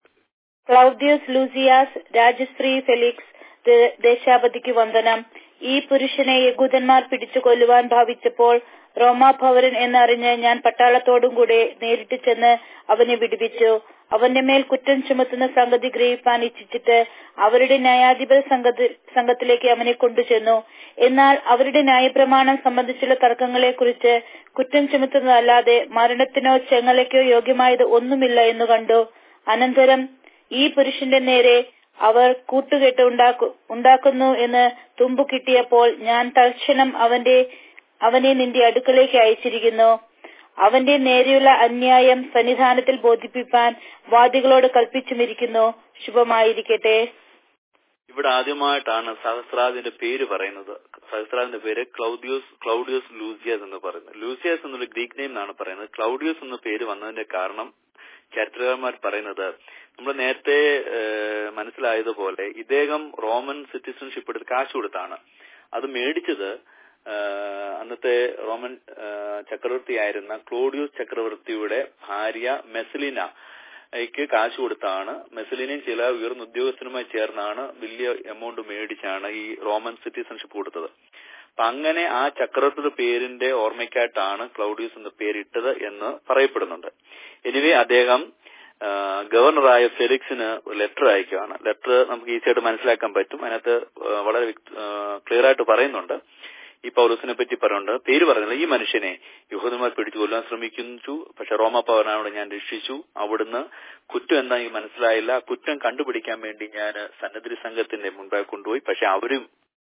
Claudius Lysias രാജശ്രീ ഫെലിക്സ് ദേ- ദേശാപതിക്ക് വന്ദനം ഈ പുരുഷനെ യഹൂദന്മാർ പിടിച്ചു കൊല്ലുവാൻ ഭാവിച്ചപ്പോൾ റോമാഭവരൻ എന്നറിഞ്ഞ് ഞാൻ പട്ടാളത്തോടും കൂടെ നേരിട്ട് ചെന്ന് അവനെ വിടുവിച്ചു അവന്റെ മേൽ കുറ്റം ചുമത്തുന്ന സംഗതി ഗ്രഹിപ്പാൻ ഇച്ഛിച്ചിട്ട് അവരുടെ ന്യായാധിപത സംഘത്തി- സംഘത്തിലേക്ക് അവനെ കൊണ്ടുചെന്നു എന്നാൽ അവരുടെ ന്യായപ്രമാണം സംബന്ധിച്ചുള്ള തർക്കങ്ങളെക്കുറിച്ച് കുറ്റം ചുമത്തുന്നതല്ലാതെ മരണത്തിനോ ചെങ്ങലയ്ക്കോ യോഗ്യമായത് ഒന്നുമില്ല എന്ന് കണ്ടു അനന്തരം ഈ പുരുഷന്റെ നേരെ അവർ കൂട്ടുകെട്ട് ഉണ്ടാക്കു ഉണ്ടാക്കുന്നു എന്ന് തുമ്പു കിട്ടിയപ്പോൾ ഞാൻ തൽക്ഷണം അവന്റെ അവനെ നിന്റെ അടുക്കളേക്ക് അയച്ചിരിക്കുന്നു അവന്റെ നേരെയുള്ള അന്യായം സന്നിധാനത്തിൽ ബോധിപ്പിപ്പാൻ വാദികളോട് കൽപ്പിച്ചുമിരിക്കുന്നു ശുഭമായിരിക്കട്ടെ ഇവിടെ ആദ്യമായിട്ടാണ് സഹസ്രാദിന്റെ പേര് പറയുന്നത് സഹസ്രാദിന്റെ പേര് ക്ലൗഡിയോസ് ക്ലൗഡിയോസ് ലൂസിയസ് എന്ന് പറയുന്നത് ലൂസിയസ് എന്നുള്ള ഗ്രീക്ക് നെയിം എന്നാണ് പറയുന്നത് ക്ലൗഡിയോസ് എന്ന പേര് വന്നതിന്റെ കാരണം ചരിത്രകാരന്മാർ പറയുന്നത് നമ്മൾ നേരത്തെ ഏഹ്, മനസ്സിലായതുപോലെ ഇദ്ദേഹം റോമൻ സിറ്റിസൺഷിപ്പ് എടുത്ത് കാശ് കൊടുത്താണ് അത് മേടിച്ചത് ഏഹ്, അന്നത്തെ റോമൻ ഏഹ്, ചക്രവർത്തിയായിരുന്ന ക്ലോഡിയോസ് ചക്രവർത്തിയുടെ ഭാര്യ മെസലിന ക്ക് കാശ് കൊടുത്താണ് മെസലിനെയും ചില ഉയർന്ന ഉദ്യോഗസ്ഥരുമായി ചേർന്നാണ് വലിയ എമൗണ്ട് മേടിച്ചാണ് ഈ റോമൻ സിറ്റിസൺഷിപ്പ് കൊടുത്തത് അപ്പൊ അങ്ങനെ ആ ചക്രവർത്തിയുടെ പേരിന്റെ ഓർമ്മയ്ക്കായിട്ടാണ് ക്ലൗഡിയസ് എന്ന പേരിട്ടത് എന്ന് പറയപ്പെടുന്നുണ്ട് എനിവേ അദ്ദേഹം ആ, ഗവർണറായ ഫെലിക്സിന് ഒരു ലെറ്റർ അയക്കുകയാണ് ലെറ്റർ നമുക്ക് ഈസിയായിട്ട് മനസ്സിലാക്കാൻ പറ്റും അതിനകത്ത് ആ, വളരെ ക്ലിയർ ആയിട്ട് പറയുന്നുണ്ട് ഈ പൗലോസിനെ പറ്റി പറയുന്നുണ്ട് പേര് പറയുന്നില്ല ഈ മനുഷ്യനെ യഹൂദന്മാർ പിടിച്ചു കൊല്ലാൻ ശ്രമിക്കുന്നു പക്ഷെ റോമ പവനാവിടെ ഞാൻ രക്ഷിച്ചു അവിടുന്ന് കുറ്റം എന്താ എനിക്ക് മനസ്സിലായില്ല കുറ്റം കണ്ടുപിടിക്കാൻ വേണ്ടി ഞാൻ സന്നദ്ധി സംഘത്തിന്റെ മുൻപായി കൊണ്ടുപോയി പക്ഷെ അവരും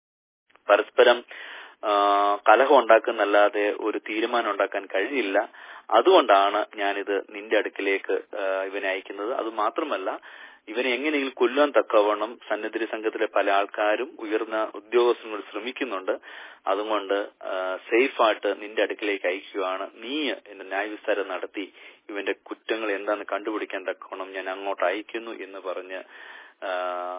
പരസ്പരം ആ, കലഹം ഉണ്ടാക്കുന്നല്ലാതെ ഒരു തീരുമാനം ഉണ്ടാക്കാൻ കഴിയില്ല അതുകൊണ്ടാണ് ഞാനിത് നിന്റെ അടുക്കിലേക്ക് ആ, ഇവനെ അയക്കുന്നത് അത് മാത്രമല്ല ഇവനെ എങ്ങനെയെങ്കിലും കൊല്ലാൻ തക്കവണ്ണം സന്നദ്ധി സംഘത്തിലെ പല ആൾക്കാരും ഉയർന്ന ഉദ്യോഗസ്ഥങ്ങൾ ശ്രമിക്കുന്നുണ്ട് അതുകൊണ്ട് സേഫായിട്ട് നിന്റെ അടുക്കിലേക്ക് അയക്കുകയാണ് നീ എന്റെ ന്യായവിസ്താരം നടത്തി ഇവന്റെ കുറ്റങ്ങൾ എന്താണെന്ന് കണ്ടുപിടിക്കാൻ തക്കവണ്ണം ഞാൻ അങ്ങോട്ട് അയക്കുന്നു എന്ന് പറഞ്ഞ് ആ,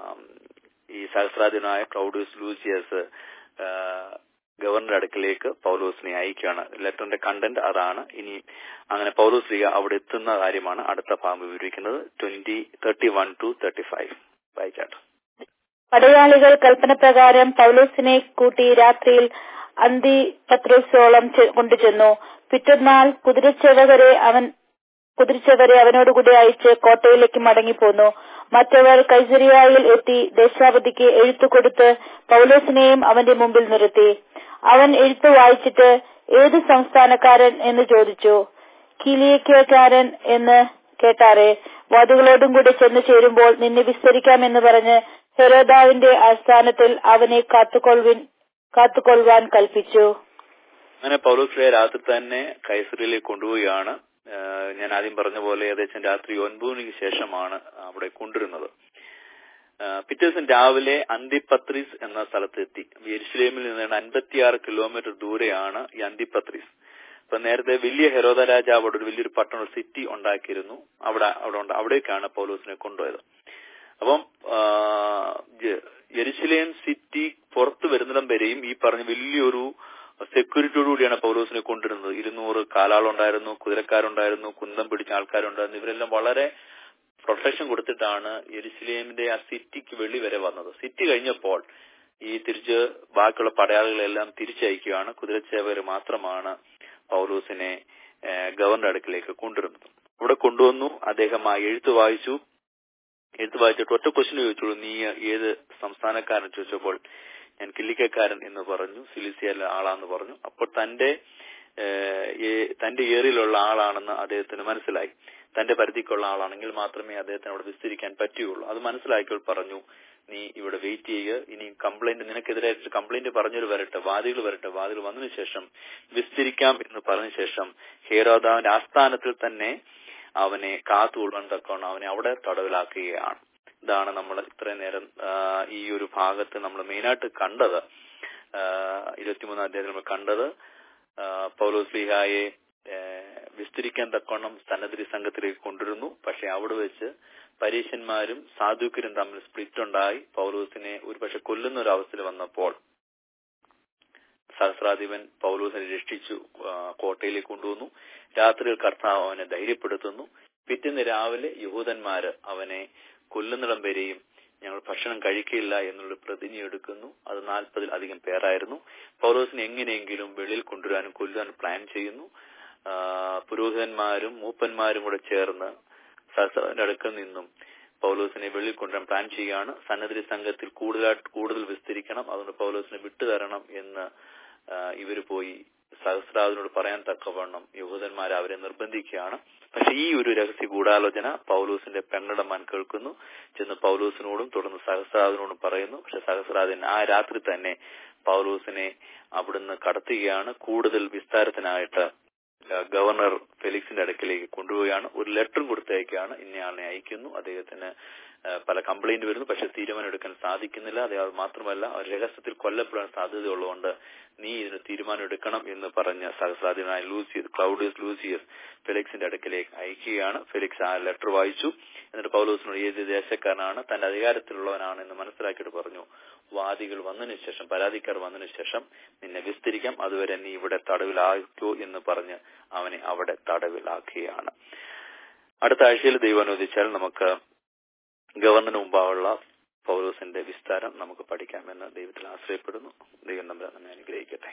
ഈ സഹസ്രാധിനായ ക്ലൗഡിയസ് ലൂസിയസ് ആ, ഗവർണറുടെ അടുക്കിലേക്ക് പൗലോസിനെ അയക്കുകയാണ് ലെറ്ററിന്റെ കണ്ടന്റ് അതാണ് ഇനി അങ്ങനെ പൗലോസ് ലീഗ അവിടെ എത്തുന്ന കാര്യമാണ് അടുത്ത ഭാഗം വിവരിക്കുന്നത് twenty thirty one to thirty five വായിച്ചാട്ട് പടയാളികൾ കൽപ്പനപ്രകാരം പൗലോസിനെ കൂട്ടി രാത്രിയിൽ അന്തി പത്രോസോളം കൊണ്ടുചെന്നു പിറ്റന്നാൾ കുതിരച്ചേവകരെ അവൻ കുതിരച്ചവരെ അവനോടുകൂടി അയച്ച് കോട്ടയിലേക്ക് മടങ്ങിപ്പോന്നു മറ്റവർ കൈസരിയായിൽ എത്തി ദേശാപതിക്ക് എഴുത്തു കൊടുത്ത് പൗലോസിനെയും അവന്റെ മുമ്പിൽ നിർത്തി അവൻ എഴുത്ത് വായിച്ചിട്ട് ഏത് സംസ്ഥാനക്കാരൻ എന്ന് ചോദിച്ചു കിലിയക്കാരൻ എന്ന് കേട്ടാറെ വാദികളോടും കൂടി ചെന്നു ചേരുമ്പോൾ നിന്നെ വിസ്തരിക്കാമെന്ന് പറഞ്ഞ് ഹെരോദാവിന്റെ ആസ്ഥാനത്തിൽ അവനെ കാത്തുകൊള്ളുവിൻ കാത്തുകൊള്ളുവാൻ കൽപ്പിച്ചു അങ്ങനെ പൗലോസിലെ രാത്രി തന്നെ കൈസറിയിലേക്ക് കൊണ്ടുപോവുകയാണ് ആഹ് ഞാൻ ആദ്യം പറഞ്ഞ പോലെ ഏകദേശം രാത്രി ഒൻപത് മണിക്ക് ശേഷമാണ് അവിടെ കൊണ്ടുവരുന്നത് ആഹ് പിറ്റേ ദിവസം രാവിലെ അന്തിപത്രീസ് എന്ന സ്ഥലത്തെത്തി യെരുസലേമിൽ നിന്ന് അൻപത്തിയാറ് കിലോമീറ്റർ ദൂരെയാണ് ഈ അന്തിപത്രീസ് അപ്പൊ നേരത്തെ വലിയ ഹെരോദ രാജാവ് അവിടെ ഒരു വലിയൊരു പട്ടണം ഒരു സിറ്റി ഉണ്ടാക്കിയിരുന്നു അവിടെ അവിടെ ഉണ്ട് അവിടേക്കാണ് പൗലോസിനെ കൊണ്ടുപോയത് അപ്പം ആഹ് ജെ- യെരുശലേം സിറ്റി പുറത്തു വരുന്നിടം വരെയും ഈ പറഞ്ഞ വലിയൊരു സെക്യൂരിറ്റിയോടുകൂടിയാണ് പൗലോസിനെ കൊണ്ടിരുന്നത് ഇരുന്നൂറ് കാലാളുണ്ടായിരുന്നു കുതിരക്കാരുണ്ടായിരുന്നു കുന്തം പിടിച്ച ആൾക്കാരുണ്ടായിരുന്നു ഇവരെല്ലാം വളരെ പ്രൊട്ടക്ഷൻ കൊടുത്തിട്ടാണ് എരുസലേമിന്റെ ആ സിറ്റിക്ക് വെളി വരെ വന്നത് സിറ്റി കഴിഞ്ഞപ്പോൾ ഈ തിരിച്ച് ബാക്കിയുള്ള പടയാളികളെല്ലാം തിരിച്ചയക്കുകയാണ് കുതിരച്ചേവർ മാത്രമാണ് പൗലോസിനെ ഗവർണർ അടുക്കിലേക്ക് കൊണ്ടുവരുന്നത് ഇവിടെ കൊണ്ടുവന്നു അദ്ദേഹം ആ എഴുത്ത് വായിച്ചു എഴുത്ത് വായിച്ചിട്ട് ഒറ്റ ക്വസ്റ്റ്യൻ ചോദിച്ചോളൂ നീ ഏത് സംസ്ഥാനക്കാരൻ ചോദിച്ചപ്പോൾ ഞാൻ കില്ലിക്കക്കാരൻ എന്ന് പറഞ്ഞു സിലിസിയയിലെ ആളാന്ന് പറഞ്ഞു അപ്പോൾ തന്റെ തന്റെ ഏറിയിലുള്ള ആളാണെന്ന് അദ്ദേഹത്തിന് മനസ്സിലായി തന്റെ പരിധിക്കുള്ള ആളാണെങ്കിൽ മാത്രമേ അദ്ദേഹത്തിന് അവിടെ വിസ്തരിക്കാൻ പറ്റുകയുള്ളൂ അത് മനസ്സിലാക്കിയപ്പോൾ പറഞ്ഞു നീ ഇവിടെ വെയിറ്റ് ചെയ്യുക ഇനി കംപ്ലൈന്റ് നിനക്കെതിരായിട്ട് കംപ്ലൈന്റ് പറഞ്ഞൊരു വരട്ടെ വാദികൾ വരട്ടെ വാദികൾ വന്നതിന് ശേഷം വിസ്തരിക്കാം എന്ന് പറഞ്ഞ ശേഷം ഹേരോദാവിന്റെ ആസ്ഥാനത്തിൽ തന്നെ അവനെ കാത്തുകൊള്ളാൻ തക്കവണ്ണം അവനെ അവിടെ തടവിലാക്കുകയാണ് ഇതാണ് നമ്മൾ ഇത്രയും നേരം ഈ ഒരു ഭാഗത്ത് നമ്മൾ മെയിനായിട്ട് കണ്ടത് ഇരുപത്തിമൂന്നാം അധ്യായത്തിൽ നമ്മൾ കണ്ടത് പൗലോസ് ലീഹായെ വിസ്തരിക്കാൻ തക്കവണ്ണം സന്നദ്ധി സംഘത്തിലേക്ക് കൊണ്ടുവരുന്നു പക്ഷെ അവിടെ വെച്ച് പരീശന്മാരും സാധുക്കരും തമ്മിൽ സ്പ്ലിറ്റ് ഉണ്ടായി പൗലോസിനെ ഒരുപക്ഷെ കൊല്ലുന്ന ഒരു അവസ്ഥയിൽ വന്നപ്പോൾ സഹസ്രാധിപൻ പൗലോസിനെ രക്ഷിച്ചു കോട്ടയിലേക്ക് കൊണ്ടുവന്നു രാത്രിയിൽ കർത്താവ് അവനെ ധൈര്യപ്പെടുത്തുന്നു പിറ്റേന്ന് രാവിലെ യഹൂദന്മാര് അവനെ കൊല്ലുന്നിടം വരെയും ഞങ്ങൾ ഭക്ഷണം കഴിക്കില്ല എന്നുള്ള പ്രതിജ്ഞ എടുക്കുന്നു അത് നാൽപ്പതിൽ അധികം പേരായിരുന്നു പൗലോസിനെ എങ്ങനെയെങ്കിലും വെളിയിൽ കൊണ്ടുവരാനും കൊല്ലുവാനും പ്ലാൻ ചെയ്യുന്നു പുരോഹിതന്മാരും മൂപ്പന്മാരും കൂടെ ചേർന്ന് സഹസ്രന്റെ അടുക്കൽ നിന്നും പൗലോസിനെ വെളിയിൽ കൊണ്ടുവരാൻ പ്ലാൻ ചെയ്യുകയാണ് സന്നദ്ധി സംഘത്തിൽ കൂടുതലായിട്ട് കൂടുതൽ വിസ്തരിക്കണം അതുകൊണ്ട് പൗലോസിനെ വിട്ടുതരണം എന്ന് ഇവർ പോയി സഹസ്രാദിനോട് പറയാൻ തക്കവണ്ണം യഹൂദന്മാർ അവരെ നിർബന്ധിക്കുകയാണ് പക്ഷെ ഈ ഒരു രഹസ്യ ഗൂഢാലോചന പൗലൂസിന്റെ പെങ്ങളുടെ മൻ കേൾക്കുന്നു ചെന്ന് പൗലൂസിനോടും തുടർന്ന് സഹസ്രാദിനോടും പറയുന്നു പക്ഷെ സഹസ്രാദിൻ ആ രാത്രി തന്നെ പൗലൂസിനെ അവിടുന്ന് കടത്തുകയാണ് കൂടുതൽ വിസ്താരത്തിനായിട്ട് ഗവർണർ ഫെലിക്സിന്റെ അടുക്കിലേക്ക് കൊണ്ടുപോവുകയാണ് ഒരു ലെറ്ററും കൊടുത്തയക്കുകയാണ് ഇന്നയാളിനെ അയക്കുന്നു അദ്ദേഹത്തിന് പല കംപ്ലൈന്റ് വരുന്നു പക്ഷെ തീരുമാനം എടുക്കാൻ സാധിക്കുന്നില്ല അദ്ദേഹം മാത്രമല്ല രഹസ്യത്തിൽ കൊല്ലപ്പെടാൻ സാധ്യതയുള്ളതുകൊണ്ട് നീ ഇതിന് തീരുമാനം എടുക്കണം എന്ന് പറഞ്ഞ സഹസ്രാധിപനായ ലൂസിയസ് ക്ലൗഡിയസ് ലൂസിയസ് ഫെലിക്സിന്റെ അടുക്കിലേക്ക് അയക്കുകയാണ് ഫെലിക്സ് ആ ലെറ്റർ വായിച്ചു എന്നിട്ട് പൗലോസിനോട് ഏത് ദേശക്കാരനാണ് തന്റെ അധികാരത്തിലുള്ളവനാണ് എന്ന് മനസ്സിലാക്കിയിട്ട് പറഞ്ഞു വാദികൾ വന്നതിന് ശേഷം പരാതിക്കാർ വന്നതിന് ശേഷം നിന്നെ വിസ്തരിക്കാം അതുവരെ നീ ഇവിടെ തടവിലാക്കൂ എന്ന് പറഞ്ഞ് അവനെ അവിടെ തടവിലാക്കുകയാണ് അടുത്ത ആഴ്ചയിൽ ദൈവം അനുവദിച്ചാൽ നമുക്ക് ഗവർണറിന് മുമ്പായുള്ള പൗലോസിന്റെ വിസ്താരം നമുക്ക് പഠിക്കാമെന്ന് ദൈവത്തിൽ ആശ്രയപ്പെടുന്നു ദൈവം നമ്മളെ നമ്മെ അനുഗ്രഹിക്കട്ടെ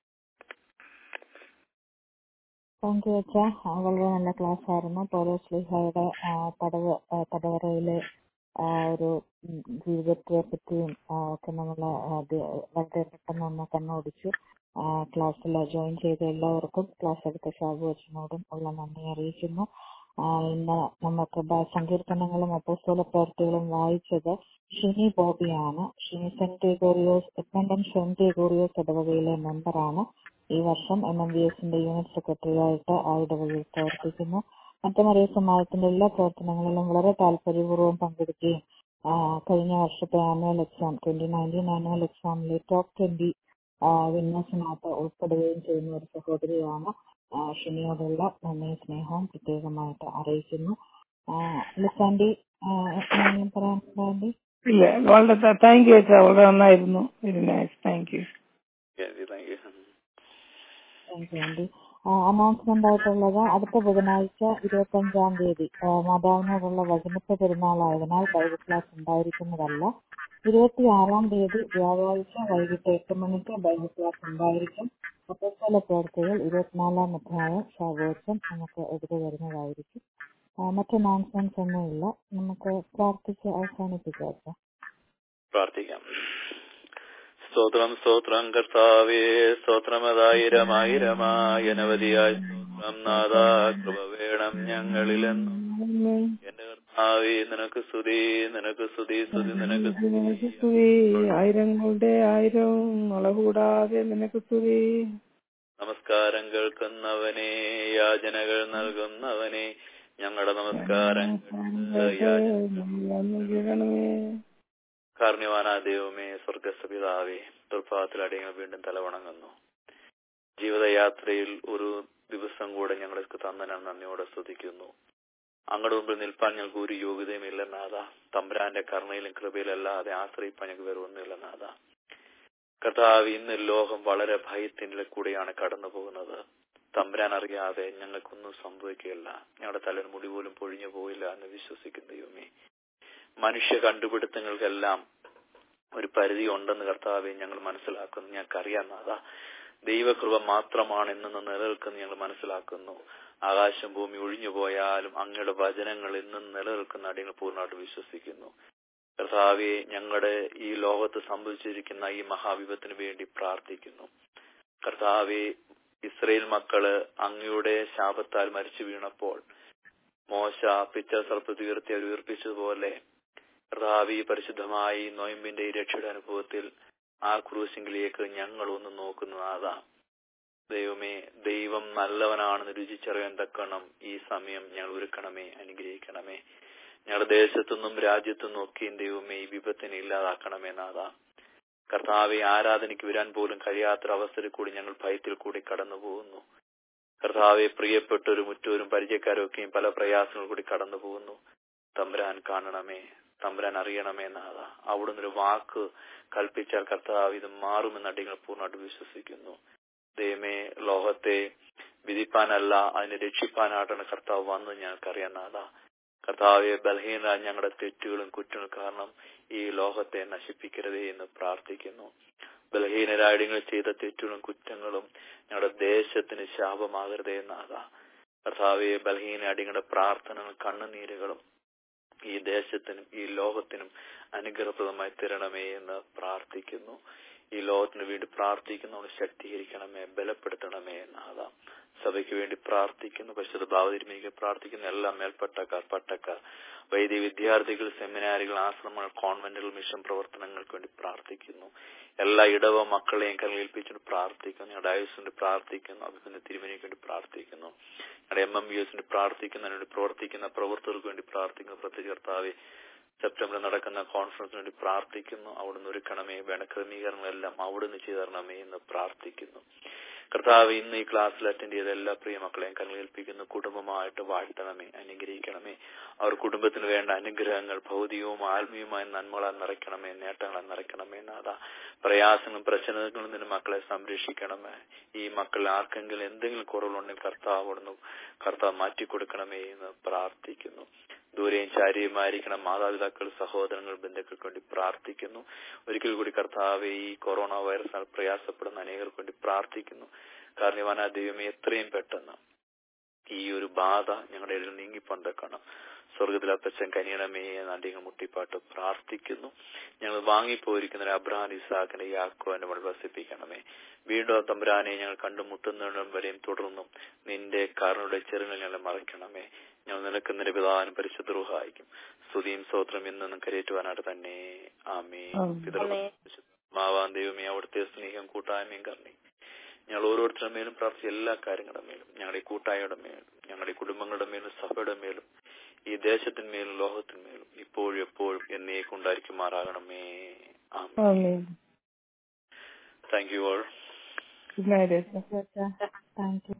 താങ്ക് യു അച്ഛ വളരെ നല്ല ക്ലാസ് ആയിരുന്നു പൗലോസ് ലിഹയുടെ തടവ് തടവറയിലെ ഒരു ജീവിതത്തെ പറ്റിയും ഒക്കെ നമ്മൾ വളരെ പെട്ടെന്ന് ഒന്ന് കണ്ണോടിച്ചു ക്ലാസ്സിൽ ജോയിൻ ചെയ്ത എല്ലാവർക്കും ക്ലാസ് എടുത്ത ഷാബു അച്ഛനോടും ഉള്ള നന്ദി അറിയിക്കുന്നു ഇന്ന് നമുക്ക് സങ്കീർത്തനങ്ങളും അപ്പോസ്തല പ്രവർത്തികളും വായിച്ചത് ഷിനി ബോബിയാണ് Shini Saint Gregorios Edmonton Saint Gregorios ഇടവകയിലെ മെമ്പറാണ് ഈ വർഷം എം എം ബി എസിന്റെ യൂണിറ്റ് സെക്രട്ടറിയായിട്ട് ആ ഇടവകയിൽ പ്രവർത്തിക്കുന്നു മറ്റമറിയ സമാജത്തിന്റെ എല്ലാ പ്രവർത്തനങ്ങളിലും വളരെ താല്പര്യപൂർവ്വം പങ്കെടുക്കുകയും കഴിഞ്ഞ വർഷത്തെ annual exam twenty nineteen annual എക്സാമിലെ ടോപ്പ് ട്വന്റി വിന്നേഴ്സിനകത്ത് ഉൾപ്പെടുകയും ചെയ്യുന്ന ഒരു സഹോദരിയാണ് ഷിനിയോടുള്ള നന്ദി സ്നേഹവും പ്രത്യേകമായിട്ട് അറിയിക്കുന്നു ലിസാൻഡി പറയാനുണ്ടോ ആൻഡി ഇല്ല വളരെ താങ്ക് യു അച്ഛാ വളരെ നന്നായിരുന്നു very nice thank you thank you and the announcement ആയിട്ടുള്ളത് അടുത്ത ബുധനാഴ്ച ഇരുപത്തി അഞ്ചാം തീയതി മാതാവിനോടുള്ള വചനത്തെ പെരുന്നാളായതിനാൽ ബൈബിൾ ക്ലാസ് ഉണ്ടായിരിക്കുന്നതല്ല ഇരുപത്തിയാറാം തീയതി വ്യാഴാഴ്ച വൈകിട്ട് എട്ട് മണിക്ക് ബൈബിൾ ക്ലാസ് ഉണ്ടായിരിക്കും അപ്പോസ്തല പ്രവർത്തികൾ ഇരുപത്തിനാലാം അധ്യായം ശാഖോത്സം നമുക്ക് എതിരെ വരുന്നതായിരിക്കും മറ്റ് അനൗൺസ്മെന്റ്സ് ഒന്നുമില്ല നമുക്ക് പ്രാർത്ഥിച്ച് അവസാനിപ്പിക്കാം പ്രാർത്ഥിക്കാം സ്തോത്രം സ്തോത്രം കർത്താവേ സ്തോത്രമതായിരമായിരമായി അനവധിയായി സ്തോത്രം നാഥ കൃപ വേണം ഞങ്ങളിലെന്നും എന്റെ കർത്താവേ നിനക്ക് സ്തുതി നിനക്ക് സ്തുതി സ്തുതി നിനക്ക് സ്തുതി ആയിരങ്ങളുടെ ആയിരം മുളകൂടാതെ നിനക്ക് സ്തുതി നമസ്കാരം കേൾക്കുന്നവനെ യാചനകൾ നൽകുന്നവനെ ഞങ്ങളുടെ നമസ്കാരം കാർണിവാനാ ദൈവമേ സ്വർഗസ്ഥപിതാവേ ദുർഭാഗത്തിൽ അടിയങ്ങൾ വീണ്ടും തലവണങ്ങുന്നു ജീവിതയാത്രയിൽ ഒരു ദിവസം കൂടെ ഞങ്ങൾക്ക് തന്നനാണ് നന്ദിയോടെ സ്തുതിക്കുന്നു അങ്ങയുടെ മുമ്പിൽ നിൽപ്പാൻ ഞങ്ങൾക്ക് ഒരു യോഗ്യതയുമില്ല നാഥ തമ്പുരാന്റെ കരുണയിലും കൃപയിലല്ലാതെ ആശ്രയിപ്പാൻ ഞങ്ങൾക്ക് വേറെ ഒന്നുമില്ല നാഥ കർത്താവ് ഇന്ന് ലോകം വളരെ ഭയത്തിന്റെ കൂടെയാണ് കടന്നു പോകുന്നത് തമ്പുരാൻ അറിയാതെ ഞങ്ങൾക്കൊന്നും സംഭവിക്കുകയില്ല ഞങ്ങളുടെ തലയിൽ മുടി പോലും പൊഴിഞ്ഞു പോയില്ല എന്ന് വിശ്വസിക്കുന്ന ദൈവമേ മനുഷ്യ കണ്ടുപിടുത്തങ്ങൾക്കെല്ലാം ഒരു പരിധി ഉണ്ടെന്ന് കർത്താവെ ഞങ്ങൾ മനസ്സിലാക്കുന്നു ഞങ്ങൾക്കറിയാം അതാ ദൈവകൃപ മാത്രമാണ് ഇന്ന് നിലനിൽക്കുന്ന ഞങ്ങൾ മനസ്സിലാക്കുന്നു ആകാശം ഭൂമി ഒഴിഞ്ഞു പോയാലും അങ്ങയുടെ വചനങ്ങൾ ഇന്നും നിലനിൽക്കുന്ന അടിയങ്ങൾ പൂർണ്ണമായിട്ട് വിശ്വസിക്കുന്നു കർത്താവെ ഞങ്ങളുടെ ഈ ലോകത്ത് സംഭവിച്ചിരിക്കുന്ന ഈ മഹാവിപത്തിന് വേണ്ടി പ്രാർത്ഥിക്കുന്നു കർത്താവെ ഇസ്രയേൽ മക്കള് അങ്ങയുടെ ശാപത്താൽ മരിച്ചു വീണപ്പോൾ മോശ പിച്ച സർപ്പത്ത് ഉയർത്തി അവർ ഉയർപ്പിച്ചതുപോലെ കർത്താവി പരിശുദ്ധമായി നോയമ്പിന്റെ ഈ രക്ഷയുടെ അനുഭവത്തിൽ ആ ക്രൂശിങ്കിലേക്ക് ഞങ്ങൾ ഒന്ന് നോക്കുന്നതാ ദൈവമേ ദൈവം നല്ലവനാണെന്ന് രുചിച്ചറിയാൻ തക്കണം ഈ സമയം ഞങ്ങൾ ഒരുക്കണമേ അനുഗ്രഹിക്കണമേ ഞങ്ങളുടെ ദേശത്തുനിന്നും രാജ്യത്തുനിന്നും ഒക്കെയും ദൈവമേ ഈ വിപത്തിനെ ഇല്ലാതാക്കണമേ നാഥാ കർത്താവെ ആരാധനയ്ക്ക് വരാൻ പോലും കഴിയാത്ത അവസരത്തിൽ കൂടി ഞങ്ങൾ ഭയത്തിൽ കൂടി കടന്നു പോകുന്നു കർത്താവെ പ്രിയപ്പെട്ടവരും മുറ്റോരും പരിചയക്കാരും ഒക്കെയും പല പ്രയാസങ്ങൾ കൂടി കടന്നു പോകുന്നു തമ്പുരാൻ കാണണമേ തമ്പുരാൻ അറിയണമേ നാഥ അവിടുന്ന് ഒരു വാക്ക് കൽപ്പിച്ചാൽ കർത്താവ് ഇത് മാറുമെന്ന് അടികൾ പൂർണ്ണമായിട്ട് വിശ്വസിക്കുന്നു ദൈവമേ ലോകത്തെ വിധിപ്പാനല്ല അതിനെ രക്ഷിപ്പാനായിട്ടാണ് കർത്താവ് വന്നത് ഞങ്ങൾക്കറിയാം നാഥ കർത്താവെ ബലഹീന ഞങ്ങളുടെ തെറ്റുകളും കുറ്റങ്ങളും കാരണം ഈ ലോകത്തെ നശിപ്പിക്കരുതേ എന്ന് പ്രാർത്ഥിക്കുന്നു ബലഹീനരായിടങ്ങൾ ചെയ്ത തെറ്റുകളും കുറ്റങ്ങളും ഞങ്ങളുടെ ദേശത്തിന് ശാപമാകരുതേ എന്നാക കർത്താവെ ബലഹീനരാടിങ്ങളുടെ പ്രാർത്ഥനകളും കണ്ണുനീരുകളും ഈ ദേശത്തിനും ഈ ലോകത്തിനും അനുഗ്രഹപ്രദമായി തരണമേ എന്ന് പ്രാർത്ഥിക്കുന്നു ഈ ലോകത്തിന് വേണ്ടി പ്രാർത്ഥിക്കുന്നവർ ശക്തീകരിക്കണമേ ബലപ്പെടുത്തണമേ എന്നാകാ സഭയ്ക്ക് വേണ്ടി പ്രാർത്ഥിക്കുന്നു പരിശുദ്ധ ഭാവതിരുമേക്ക് പ്രാർത്ഥിക്കുന്ന എല്ലാ മേൽപ്പട്ടക്കാർ പട്ടക്കാർ വൈദ്യ വിദ്യാർത്ഥികൾ സെമിനാറുകൾ ആശ്രമങ്ങൾ കോൺവെന്റുകൾ മിഷൻ പ്രവർത്തനങ്ങൾക്ക് വേണ്ടി പ്രാർത്ഥിക്കുന്നു എല്ലാ ഇടവ മക്കളെയും കരേൽപ്പിച്ചുകൊണ്ട് പ്രാർത്ഥിക്കുന്നു ഞങ്ങളുടെ ആയുസിന് പ്രാർത്ഥിക്കുന്നു അഭിനന്ദ തിരുമനിക്ക് വേണ്ടി പ്രാർത്ഥിക്കുന്നു ഞങ്ങളുടെ എം എം യു എസിന് പ്രാർത്ഥിക്കുന്നു അതിനുവേണ്ടി പ്രവർത്തിക്കുന്ന പ്രവർത്തകർക്ക് വേണ്ടി പ്രാർത്ഥിക്കുന്നു പ്രത്യേക കർത്താവെ സെപ്റ്റംബറിൽ നടക്കുന്ന കോൺഫറൻസിന് വേണ്ടി പ്രാർത്ഥിക്കുന്നു അവിടുന്ന് ഒരുക്കണമേ വേണ്ട ക്രമീകരണങ്ങളെല്ലാം അവിടുന്ന് ചെയ്തു തരണമേ എന്ന് പ്രാർത്ഥിക്കുന്നു കർത്താവ് ഇന്ന് ഈ ക്ലാസ്സിൽ അറ്റൻഡ് ചെയ്ത എല്ലാ പ്രിയ മക്കളെയും കരങ്ങളേൽപ്പിക്കുന്നു കുടുംബമായിട്ട് വാഴ്ത്തണമേ അനുഗ്രഹിക്കണമേ അവർ കുടുംബത്തിന് വേണ്ട അനുഗ്രഹങ്ങൾ ഭൗതികവും ആത്മീയമായ നന്മകളാൽ നിറയ്ക്കണമേ നേട്ടങ്ങളാൽ നിറയ്ക്കണമേ നാഥ പ്രയാസങ്ങളും പ്രശ്നങ്ങളിൽ നിന്ന് മക്കളെ സംരക്ഷിക്കണമേ ഈ മക്കൾ ആർക്കെങ്കിലും എന്തെങ്കിലും കുറവുണ്ടെങ്കിൽ കർത്താവ് അവിടുന്ന് കർത്താവ് മാറ്റിക്കൊടുക്കണമേ എന്ന് പ്രാർത്ഥിക്കുന്നു ദൂരെയും ചാരിയുമായിരിക്കണം മാതാപിതാക്കൾ സഹോദരങ്ങൾ ബന്ധുക്കൾക്ക് വേണ്ടി പ്രാർത്ഥിക്കുന്നു ഒരിക്കൽ കൂടി കർത്താവെ ഈ കൊറോണ വൈറസിനാൽ പ്രയാസപ്പെടുന്ന അനേകർക്ക് വേണ്ടി പ്രാർത്ഥിക്കുന്നു കാരണവാന ദൈവമേ എത്രയും പെട്ടെന്ന് ഈ ഒരു ബാധ ഞങ്ങളുടെ ഇടയിൽ നീങ്ങിപ്പന്തക്കണം സ്വർഗത്തിൽ അപ്പച്ചൻ കനിയണമേ എന്ന് അധികം മുട്ടിപ്പാട്ട് പ്രാർത്ഥിക്കുന്നു ഞങ്ങൾ വാങ്ങിപ്പോയിരിക്കുന്ന അബ്രഹാൻ ഇസാഖിനെ യാക്കോനെ നമ്മൾ വസിപ്പിക്കണമേ വീണ്ടും തമ്പുരാനെ ഞങ്ങൾ കണ്ടുമുട്ടുന്നിടം വരെയും തുടർന്നും നിന്റെ കാരണയുടെ ചെറുകളിൽ ഞങ്ങളെ മറയ്ക്കണമേ ഞങ്ങൾ നിലക്കുന്നതിന്റെ പിതാവിനും പരിശുദ്ധ റുഹായിക്കും സ്തുതിയും സ്തോത്രം എന്നും കരയേറ്റുവാനായിട്ട് തന്നെ ആമേ മാവാൻ ദൈവമേ അവിടുത്തെ സ്നേഹം കൂട്ടായ്മയും കരണേ ഞങ്ങൾ ഓരോരുത്തരുടെ മേലും പ്രാർത്ഥിച്ച എല്ലാ കാര്യങ്ങളുടെ മേലും ഞങ്ങളുടെ കൂട്ടായയുടെ മേലും ഞങ്ങളുടെ കുടുംബങ്ങളുടെ മേലും സഭയുടെ മേലും ഈ ദേശത്തിന്മേലും ലോകത്തിന്മേലും ഇപ്പോഴും എപ്പോഴും എന്നേക്കുണ്ടായിരിക്കുമാറാകണമേ ആമേ thank you all good night thank U